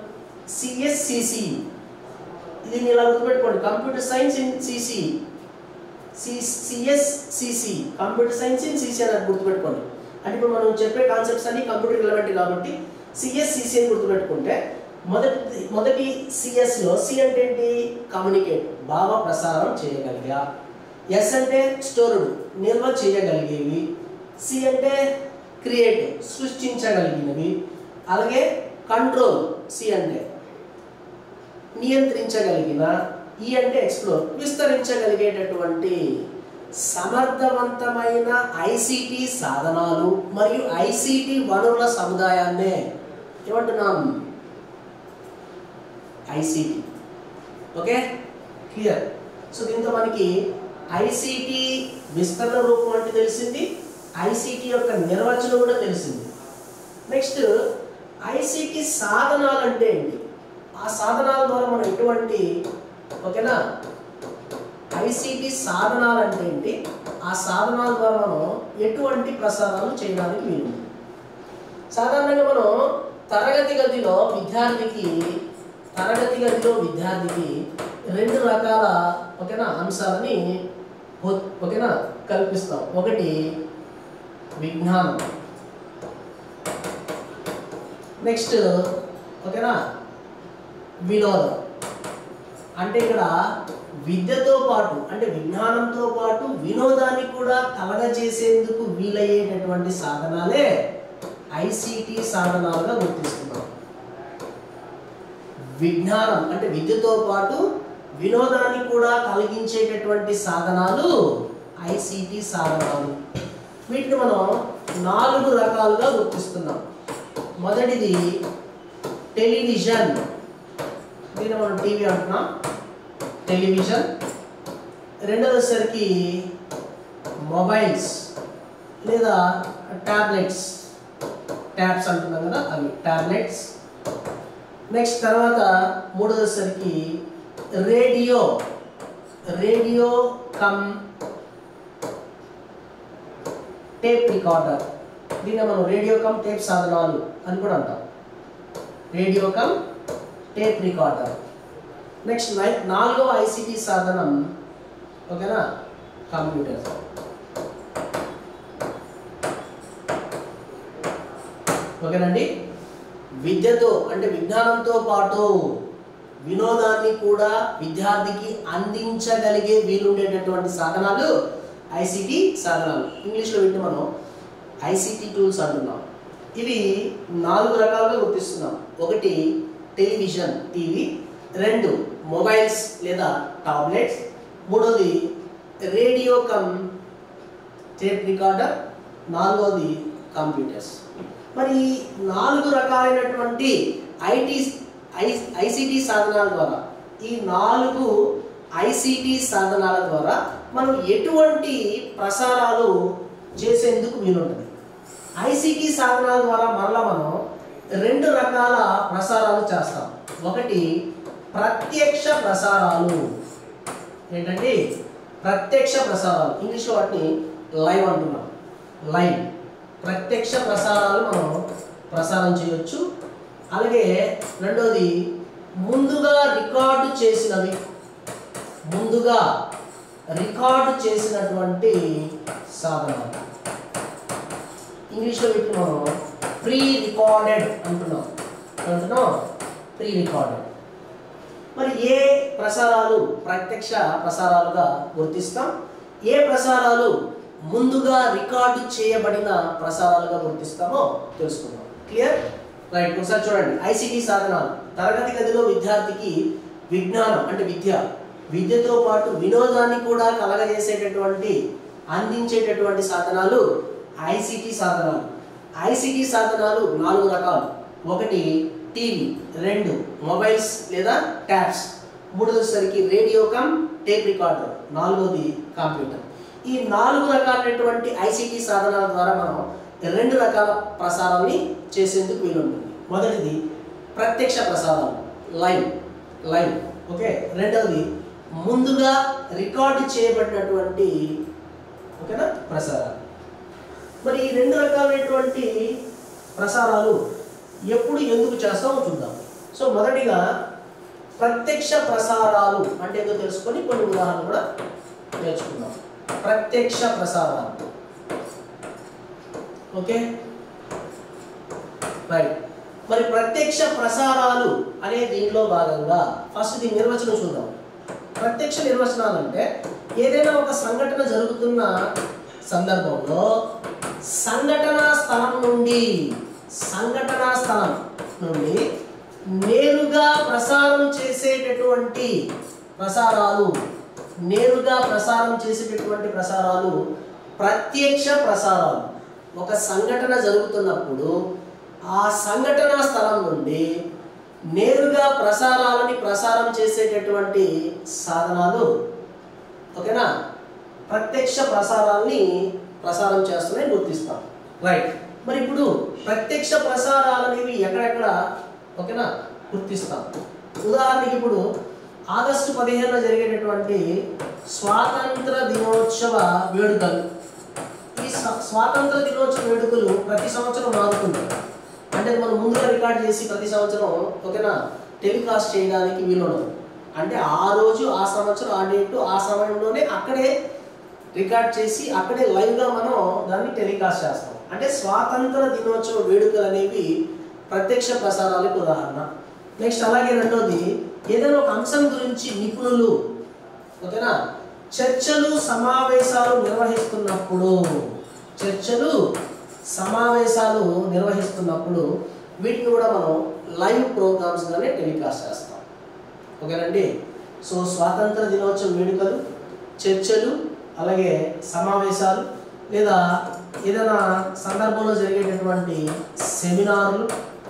సిఎస్సిసి ఇది మీరు ఇలా గుర్తుపెట్టుకోండి computer science in CC C CS CC computer science in CC అని గుర్తుపెట్టుకోండి అంటే ఇప్పుడు మనం చెప్పే కాన్సెప్ట్స్ అన్ని కంప్యూటర్ రిలవెంట్ కాబట్టి సిఎస్ సిసి అని గుర్తుపెట్టుకుంటే మొదటి మొదటి సిఎస్లో సి అంటే ఏంటి కమ్యూనికేట్ భావ ప్రసారం చేయగలిగా ఎస్ అంటే స్టోర్డ్ నిల్వ చేయగలిగేవి సి అంటే క్రియేట్ సృష్టించగలిగినవి అలాగే కంట్రోల్ సి అంటే నియంత్రించగలిగిన ఈ అంటే ఎక్స్ప్లోర్ విస్తరించగలిగేటటువంటి సమర్థవంతమైన ఐసిటి సాధనాలు మరియు ఐసిటి వనరుల సముదాయాన్నే ఏమంటున్నాం ఐసిటి ఓకే క్లియర్ సో దీంతో మనకి ఐసిటి విస్తరణ రూపం అంటే తెలిసింది ఐసిటి యొక్క నిర్వచనం కూడా తెలిసింది నెక్స్ట్ ఐసిటి సాధనాలు అంటే ఏంటి ఆ సాధనాల ద్వారా మనం ఎటువంటి ఓకేనా ఐసిటి సాధనాలు అంటే ఏంటి ఆ సాధనాల ద్వారా మనం ఎటువంటి ప్రసారాలు చేయడానికి వీలు సాధారణంగా మనం తరగతి గదిలో విద్యార్థికి తరగతి గదిలో విద్యార్థికి రెండు రకాల ఓకేనా అంశాలని ఓ- ఓకేనా కల్పిస్తాం ఒకటి విజ్ఞానం నెక్స్ట్ ఓకేనా వినోదం అంటే ఇక్కడ విద్యతో పాటు అంటే విజ్ఞానంతో పాటు వినోదాన్ని కూడా కలగజేసేందుకు వీలయ్యేటటువంటి సాధనాలే ఐసిటి సాధనాలుగా గుర్తిస్తున్నాం విజ్ఞానం అంటే విద్యతో పాటు వినోదాన్ని కూడా కలిగించేటటువంటి సాధనాలు ఐసిటి సాధనాలు వీటిని మనం నాలుగు రకాలుగా గుర్తిస్తున్నాం మొదటిది టెలివిజన్ దీన్ని మనం టీవీ అంటున్నాం టెలివిజన్ రెండవసరికి మొబైల్స్ లేదా ట్యాబ్లెట్స్ ట్యాబ్స్ అంటున్నాం కదా అవి ట్యాబ్లెట్స్ నెక్స్ట్ తర్వాత మూడవసరికి radio radio cum tape recorder దీన్ని మనం రేడియో కమ్ టేప్ సాధనాలు అని కూడా అంటాం radio cum tape recorder next నై నాలుగో ఐసిటి సాధనం ఓకేనా కంప్యూటర్ ఓకేనండి విద్యతో అంటే విజ్ఞానంతో పాటు వినోదాన్ని కూడా విద్యార్థికి అందించగలిగే వీలుండేటటువంటి సాధనాలు ఐసిటి సాధనాలు ఇంగ్లీష్లో వీటిని మనం ఐసిటి టూల్స్ అంటున్నాం ఇవి నాలుగు రకాలుగా గుర్తిస్తున్నాం ఒకటి టెలివిజన్ టీవీ రెండు మొబైల్స్ లేదా టాబ్లెట్స్ మూడోది రేడియో కమ్ టేప్ రికార్డర్ నాలుగోది కంప్యూటర్స్ మరి ఈ నాలుగు రకాలైనటువంటి ఐటీ ఐ ఐసిటి సాధనాల ద్వారా ఈ నాలుగు ఐసిటి సాధనాల ద్వారా మనం ఎటువంటి ప్రసారాలు చేసేందుకు వీలుంటుంది ఐసిటి సాధనాల ద్వారా మరలా మనం రెండు రకాల ప్రసారాలు చేస్తాం ఒకటి ప్రత్యక్ష ప్రసారాలు ఏంటంటే ప్రత్యక్ష ప్రసారాలు ఇంగ్లీష్లో వాటిని లైవ్ అంటున్నాం లైవ్ ప్రత్యక్ష ప్రసారాలు మనం ప్రసారం చేయొచ్చు అలాగే రెండోది ముందుగా రికార్డు చేసినవి ముందుగా రికార్డు చేసినటువంటి సాధనాలు ఇంగ్లీష్లో వీటిని మనం ప్రీ రికార్డెడ్ అంటున్నాం అంటున్నాం ప్రీ రికార్డెడ్ మరి ఏ ప్రసారాలు ప్రత్యక్ష ప్రసారాలుగా గుర్తిస్తాం ఏ ప్రసారాలు ముందుగా రికార్డు చేయబడిన ప్రసారాలుగా గుర్తిస్తామో తెలుసుకుందాం క్లియర్ రైట్ ఒకసారి చూడండి ఐసిటి సాధనాలు తరగతి గదిలో విద్యార్థికి విజ్ఞానం అంటే విద్య విద్యతో పాటు వినోదాన్ని కూడా కలగజేసేటటువంటి అందించేటటువంటి సాధనాలు ఐసిటి సాధనాలు ఐసిటి సాధనాలు నాలుగు రకాలు ఒకటి టీవీ రెండు మొబైల్స్ లేదా ట్యాబ్స్ మూడోసరికి రేడియో కమ్ టేప్ రికార్డర్ నాలుగోది కంప్యూటర్ ఈ నాలుగు రకాలైనటువంటి ఐసిటి సాధనాల ద్వారా మనం రెండు రకాల ప్రసారాన్ని చేసేందుకు వీలుంటుంది మొదటిది ప్రత్యక్ష ప్రసారాలు లైవ్ లైవ్ ఓకే రెండవది ముందుగా రికార్డు చేయబడినటువంటి ఓకేనా ప్రసారాలు మరి ఈ రెండు రకాలైనటువంటి ప్రసారాలు ఎప్పుడు ఎందుకు చేస్తామో చూద్దాం సో మొదటిగా ప్రత్యక్ష ప్రసారాలు అంటే ఏదో తెలుసుకొని కొన్ని ఉదాహరణలు కూడా నేర్చుకుందాం ప్రత్యక్ష ప్రసారాలు ఓకే రైట్ మరి ప్రత్యక్ష ప్రసారాలు అనే దీనిలో భాగంగా ఫస్ట్ దీని నిర్వచనం చూద్దాం ప్రత్యక్ష నిర్వచనాలు అంటే ఏదైనా ఒక సంఘటన జరుగుతున్న సందర్భంలో సంఘటనా స్థలం నుండి సంఘటనా స్థలం నుండి నేరుగా ప్రసారం చేసేటటువంటి ప్రసారాలు నేరుగా ప్రసారం చేసేటటువంటి ప్రసారాలు ప్రత్యక్ష ప్రసారాలు ఒక సంఘటన జరుగుతున్నప్పుడు ఆ సంఘటనా స్థలం నుండి నేరుగా ప్రసారాలని ప్రసారం చేసేటటువంటి సాధనాలు ఓకేనా ప్రత్యక్ష ప్రసారాల్ని ప్రసారం చేస్తున్నాయి గుర్తిస్తాం రైట్ మరి ఇప్పుడు ప్రత్యక్ష ప్రసారాలు అనేవి ఎక్కడెక్కడ ఓకేనా గుర్తిస్తాం ఉదాహరణకి ఇప్పుడు ఆగస్టు పదిహేనున జరిగేటటువంటి స్వాతంత్ర దినోత్సవ వేడుకలు ఈ స్వ- స్వాతంత్ర దినోత్సవ వేడుకలు ప్రతి సంవత్సరం మారుతుంది అంటే మనం ముందుగా రికార్డ్ చేసి ప్రతి సంవత్సరం ఓకేనా టెలికాస్ట్ చేయడానికి వీలుండదు అంటే ఆ రోజు ఆ సంవత్సరం ఆ డేట్ ఆ సమయంలోనే అక్కడే రికార్డ్ చేసి అక్కడే లైవ్గా మనం దాన్ని టెలికాస్ట్ చేస్తాం అంటే స్వాతంత్ర దినోత్సవ వేడుకలు అనేవి ప్రత్యక్ష ప్రసారాలకు ఉదాహరణ నెక్స్ట్ అలాగే రెండోది ఏదైనా ఒక అంశం గురించి నిపుణులు ఓకేనా చర్చలు సమావేశాలు నిర్వహిస్తున్నప్పుడు చర్చలు సమావేశాలు నిర్వహిస్తున్నప్పుడు వీటిని కూడా మనం లైవ్ ప్రోగ్రామ్స్గానే టెలికాస్ట్ చేస్తాం ఓకేనండి సో స్వాతంత్ర దినోత్సవ వేడుకలు చర్చలు అలాగే సమావేశాలు లేదా ఏదైనా సందర్భంలో జరిగేటటువంటి సెమినార్లు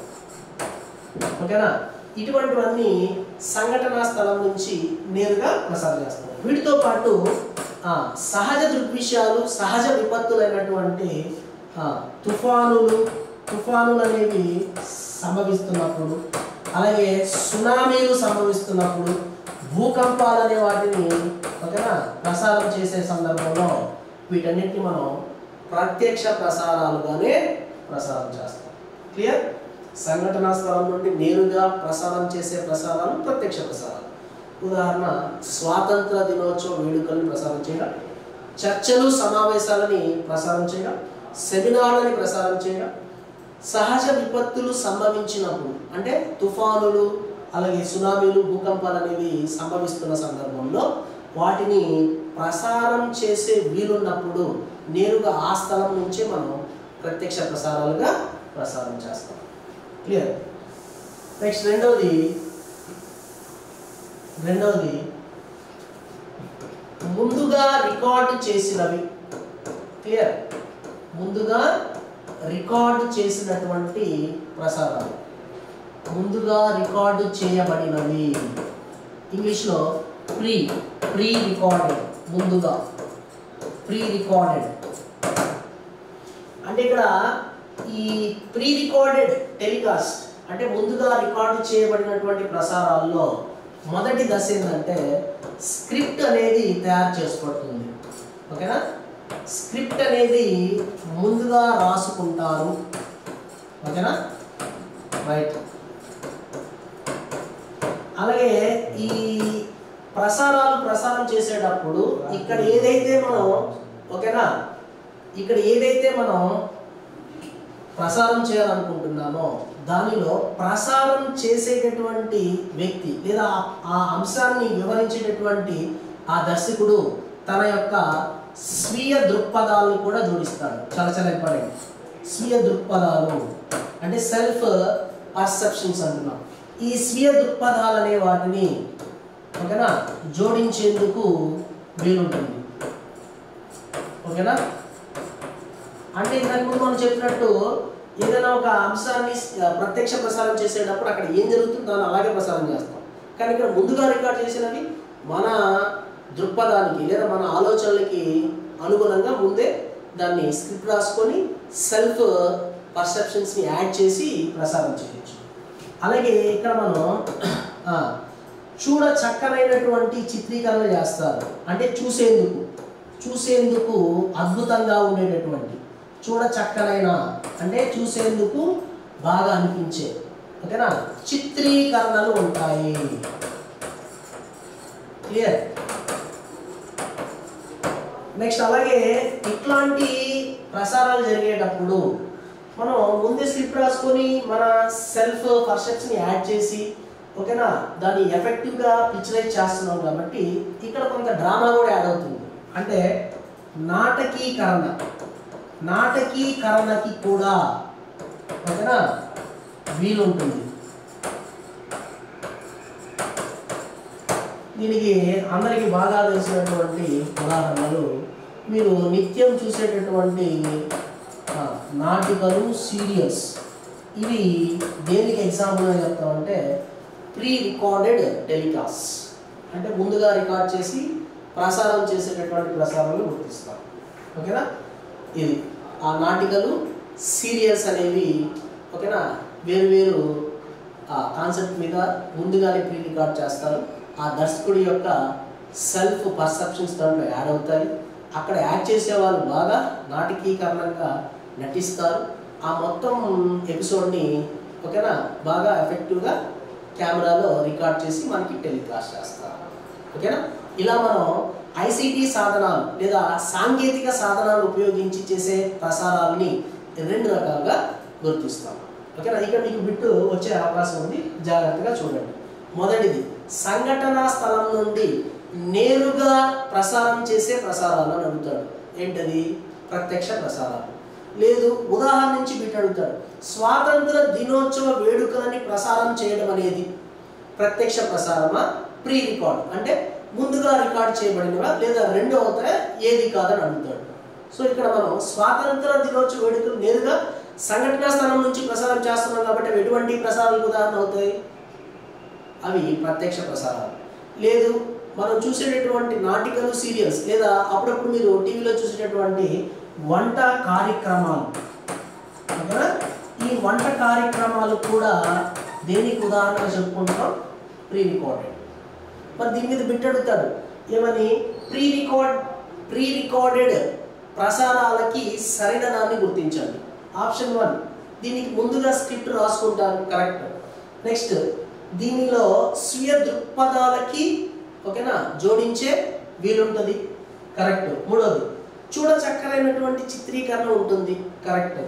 ఓకేనా ఇటువంటివన్నీ సంఘటనా స్థలం నుంచి నేరుగా ప్రసారం చేస్తాం వీటితో పాటు ఆ, సహజ దృగ్విషయాలు సహజ విపత్తులైనటువంటి ఆ, తుఫానులు తుఫానులు అనేవి సంభవిస్తున్నప్పుడు అలాగే సునామీలు సంభవిస్తున్నప్పుడు భూకంపాలు అనే వాటిని ఓకేనా ప్రసారం చేసే సందర్భంలో వీటన్నిటిని మనం ప్రత్యక్ష ప్రసారాలుగానే ప్రసారం చేస్తాం క్లియర్ సంఘటనా స్థలం నుండి నేరుగా ప్రసారం చేసే ప్రసారాలు ప్రత్యక్ష ప్రసారాలు ఉదాహరణ స్వాతంత్ర దినోత్సవ వేడుకలను ప్రసారం చేయడం చర్చలు సమావేశాలని ప్రసారం చేయడం సెమినార్లని ప్రసారం చేయడం సహజ విపత్తులు సంభవించినప్పుడు అంటే తుఫానులు అలాగే సునామీలు భూకంపాలు అనేవి సంభవిస్తున్న సందర్భంలో వాటిని ప్రసారం చేసే వీలున్నప్పుడు నేరుగా ఆ స్థలం నుంచే మనం ప్రత్యక్ష ప్రసారాలుగా ప్రసారం చేస్తాం క్లియర్ నెక్స్ట్ రెండవది రెండవది ముందుగా రికార్డు చేసినవి క్లియర్ ముందుగా రికార్డు చేసినటువంటి ప్రసారాలు ముందుగా రికార్డు చేయబడినవి ఇంగ్లీష్లో ప్రీ ప్రీ రికార్డెడ్ ముందుగా ప్రీ రికార్డెడ్ అంటే ఇక్కడ ఈ ప్రీ రికార్డెడ్ టెలికాస్ట్ అంటే ముందుగా రికార్డు చేయబడినటువంటి ప్రసారాల్లో మొదటి దశ ఏంటంటే స్క్రిప్ట్ అనేది తయారు చేసుకోబడుతుంది ఓకేనా స్క్రిప్ట్ అనేది ముందుగా రాసుకుంటారు ఓకేనా రైట్ అలాగే ఈ ప్రసారాలు ప్రసారం చేసేటప్పుడు ఇక్కడ ఏదైతే మనం ఓకేనా ఇక్కడ ఏదైతే మనం ప్రసారం చేయాలనుకుంటున్నామో దానిలో ప్రసారం చేసేటటువంటి వ్యక్తి లేదా ఆ- ఆ అంశాన్ని వివరించేటటువంటి ఆ దర్శకుడు తన యొక్క స్వీయ దృక్పథాలను కూడా జోడిస్తాడు చాలా చాలా ఇంపార్టెంట్ స్వీయ దృక్పథాలు అంటే సెల్ఫ్ పర్సెప్షన్స్ అంటున్నాం ఈ స్వీయ దృక్పథాలు అనే వాటిని ఓకేనా జోడించేందుకు వీలుంటుంది ఓకేనా అంటే ఇంతకు ముందు మనం చెప్పినట్టు ఏదైనా ఒక అంశాన్ని ఆ, ప్రత్యక్ష ప్రసారం చేసేటప్పుడు అక్కడ ఏం జరుగుతుందో దాన్ని అలాగే ప్రసారం చేస్తాం కానీ ఇక్కడ ముందుగా రికార్డ్ చేసినవి మన దృక్పథానికి లేదా మన ఆలోచనలకి అనుగుణంగా ముందే దాన్ని స్క్రిప్ట్ రాసుకొని సెల్ఫ్ పర్సెప్షన్స్ని యాడ్ చేసి ప్రసారం చేయొచ్చు అలాగే ఇక్కడ మనం ఆ, చూడ చక్కనైనటువంటి చిత్రీకరణ చేస్తారు అంటే చూసేందుకు చూసేందుకు అద్భుతంగా ఉండేటటువంటి చూడ చక్కనైన అంటే చూసేందుకు బాగా అనిపించే ఓకేనా చిత్రీకరణలు ఉంటాయి క్లియర్ నెక్స్ట్ అలాగే ఇట్లాంటి ప్రసారాలు జరిగేటప్పుడు మనం ముందే స్క్రిప్ట్ రాసుకొని మన సెల్ఫ్ పర్సెప్ట్స్ని యాడ్ చేసి ఓకేనా దాన్ని ఎఫెక్టివ్గా పిక్చరైజ్ చేస్తున్నాం కాబట్టి ఇక్కడ కొంత డ్రామా కూడా యాడ్ అవుతుంది అంటే నాటకీకరణ నాటకీకరణకి కూడా ఓకేనా వీలుంటుంది దీనికి అందరికీ బాగా తెలిసినటువంటి ఉదాహరణలు మీరు నిత్యం చూసేటటువంటి ఆ, నాటికలు సీరియల్స్ ఇవి దేనికి ఎగ్జాంపుల్ అని చెప్తామంటే ప్రీ రికార్డెడ్ టెలికాస్ట్ అంటే ముందుగా రికార్డ్ చేసి ప్రసారం చేసేటటువంటి ప్రసారాలు గుర్తిస్తాం ఓకేనా ఇది ఆ నాటికలు సీరియల్స్ అనేవి ఓకేనా వేరు వేరు కాన్సెప్ట్ మీద ముందుగానే ప్రీ రికార్డ్ చేస్తారు ఆ దర్శకుడి యొక్క సెల్ఫ్ పర్సెప్షన్స్ దాంట్లో యాడ్ అవుతాయి అక్కడ యాడ్ చేసే వాళ్ళు బాగా నాటకీకరణంగా నటిస్తారు ఆ మొత్తం ఎపిసోడ్ని ఓకేనా బాగా ఎఫెక్టివ్గా కెమెరాలో రికార్డ్ చేసి మనకి టెలికాస్ట్ చేస్తారు ఓకేనా ఇలా మనం ఐసీటీ సాధనాలు లేదా సాంకేతిక సాధనాలు ఉపయోగించి చేసే ప్రసారాలని రెండు రకాలుగా గుర్తిస్తాం ఓకేనా ఇక్కడ మీకు బిట్టు వచ్చే అవకాశం ఉంది జాగ్రత్తగా చూడండి మొదటిది సంఘటనా స్థలం నుండి నేరుగా ప్రసారం చేసే ప్రసారాలు అని అడుగుతాడు ఏంటది ప్రత్యక్ష ప్రసారాలు లేదు ఉదాహరణ నుంచి బిట్ అడుగుతాడు స్వాతంత్ర దినోత్సవ వేడుకలని ప్రసారం చేయడం అనేది ప్రత్యక్ష ప్రసారమా ప్రీ రికార్డ్ అంటే ముందుగా రికార్డ్ చేయబడినవా లేదా రెండో అవుతాయా ఏది కాదని అడుగుతాడు సో ఇక్కడ మనం స్వాతంత్ర దినోత్సవ వేడుకలు నేరుగా సంఘటనా స్థలం నుంచి ప్రసారం చేస్తున్నాం కాబట్టి అవి ఎటువంటి ప్రసారాలకు ఉదాహరణ అవుతాయి అవి ప్రత్యక్ష ప్రసారాలు లేదు మనం చూసేటటువంటి నాటికలు సీరియల్స్ లేదా అప్పుడప్పుడు మీరు టీవీలో చూసేటటువంటి వంట కార్యక్రమాలు ఓకేనా ఈ వంట కార్యక్రమాలు కూడా దేనికి ఉదాహరణగా చెప్పుకుంటాం ప్రీ రికార్డెడ్ మరి దీని మీద బిట్ అడుగుతాడు ఏమని ప్రీ రికార్డ్ ప్రీ రికార్డెడ్ ప్రసారాలకి సరైన దాన్ని గుర్తించండి ఆప్షన్ వన్ దీనికి ముందుగా స్క్రిప్ట్ రాసుకుంటారు కరెక్ట్ నెక్స్ట్ దీనిలో స్వీయ దృక్పథాలకి ఓకేనా జోడించే వీలుంటుంది కరెక్ట్ మూడోది చూడ చక్కరైనటువంటి చిత్రీకరణ ఉంటుంది కరెక్ట్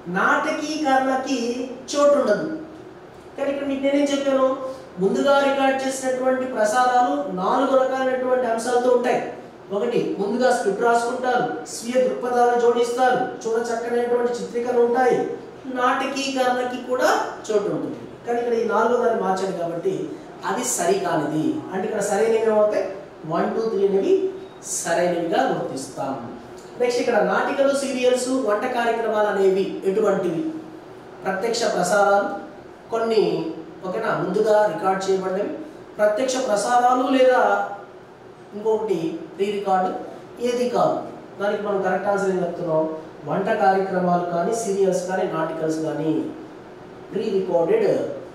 నాటకీకరణకి చోటు ఉండదు కానీ ఇక్కడ మీకు నేనేం చెప్పాను ముందుగా రికార్డ్ చేసినటువంటి ప్రసారాలు నాలుగు రకాలైనటువంటి అంశాలతో ఉంటాయి ఒకటి ముందుగా స్క్రిప్ట్ రాసుకుంటారు స్వీయ దృక్పథాలను జోడిస్తారు చూడ చక్కనైనటువంటి చిత్రీకరణ ఉంటాయి నాటకీకరణకి కూడా చోటు ఉంటుంది కానీ ఇక్కడ ఈ నాలుగో దాన్ని మార్చాడు కాబట్టి అది సరికానిది అంటే ఇక్కడ సరైనవి ఏమవుతాయి వన్ టూ త్రీ అనేవి సరైనవిగా గుర్తిస్తాం నెక్స్ట్ ఇక్కడ నాటికలు సీరియల్స్ వంట కార్యక్రమాలు అనేవి ఎటువంటివి ప్రత్యక్ష ప్రసారాలు కొన్ని ఓకేనా ముందుగా రికార్డ్ చేయబడినవి ప్రత్యక్ష ప్రసారాలు లేదా ఇంకొకటి ప్రీ రికార్డు ఏది కాదు దానికి మనం కరెక్ట్ ఆన్సర్ ఏం చెప్తున్నాం వంట కార్యక్రమాలు కానీ సీరియల్స్ కానీ నాటికల్స్ కానీ ప్రీ రికార్డెడ్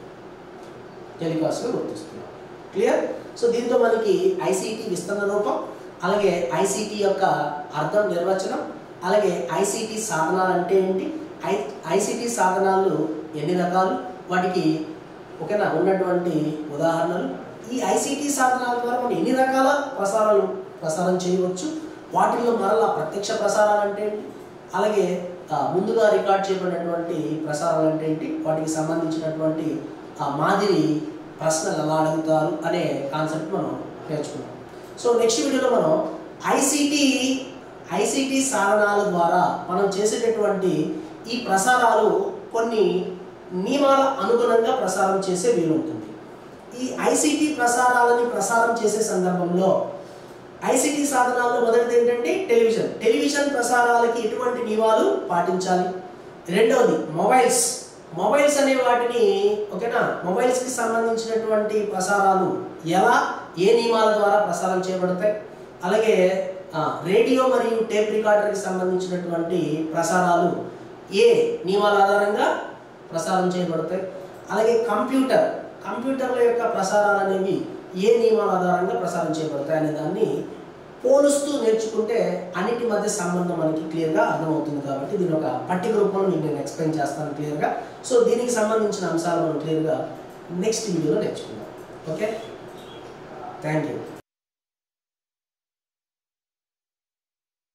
టెలికాస్ట్గా గుర్తిస్తున్నాం క్లియర్ సో దీంతో మనకి ఐసీటీ విస్తరణ రూపం అలాగే ఐసీటీ యొక్క అర్థం నిర్వచనం అలాగే ఐసీటీ సాధనాలు అంటే ఏంటి ఐ ఐసీటీ సాధనాలు ఎన్ని రకాలు వాటికి ఓకేనా ఉన్నటువంటి ఉదాహరణలు ఈ ఐసీటీ సాధనాల ద్వారా మనం ఎన్ని రకాల ప్రసారాలు ప్రసారం చేయవచ్చు వాటిల్లో మరలా ప్రత్యక్ష ప్రసారాలు అంటే ఏంటి అలాగే ఆ, ముందుగా రికార్డ్ చేయబడినటువంటి ప్రసారాలు అంటే ఏంటి వాటికి సంబంధించినటువంటి ఆ మాదిరి ప్రశ్నలు ఎలా అడుగుతారు అనే కాన్సెప్ట్ మనం నేర్చుకున్నాం సో నెక్స్ట్ వీడియోలో మనం ఐసీటీ ఐసీటీ సాధనాల ద్వారా మనం చేసేటటువంటి ఈ ప్రసారాలు కొన్ని నియమాల అనుగుణంగా ప్రసారం చేసే వీలుంటుంది ఈ ఐసీటీ ప్రసారాలని ప్రసారం చేసే సందర్భంలో ఐసీటీ సాధనాల్లో మొదటిది ఏంటంటే టెలివిజన్ టెలివిజన్ ప్రసారాలకి ఎటువంటి నియమాలు పాటించాలి రెండవది మొబైల్స్ మొబైల్స్ అనే వాటిని ఓకేనా మొబైల్స్కి సంబంధించినటువంటి ప్రసారాలు ఎలా ఏ నియమాల ద్వారా ప్రసారం చేయబడతాయి అలాగే ఆ, రేడియో మరియు టేప్ రికార్డర్కి సంబంధించినటువంటి ప్రసారాలు ఏ నియమాల ఆధారంగా ప్రసారం చేయబడతాయి అలాగే కంప్యూటర్ కంప్యూటర్ల యొక్క ప్రసారాలు అనేవి ఏ నియమాల ఆధారంగా ప్రసారం చేయబడతాయి అనే దాన్ని పోలుస్తూ నేర్చుకుంటే అన్నిటి మధ్య సంబంధం మనకి క్లియర్గా అర్థమవుతుంది కాబట్టి దీని ఒక పట్టిక రూపంలో మీకు నేను ఎక్స్ప్లెయిన్ చేస్తాను క్లియర్గా సో దీనికి సంబంధించిన అంశాలు మనం క్లియర్గా నెక్స్ట్ వీడియోలో నేర్చుకుందాం ఓకే థ్యాంక్ యూ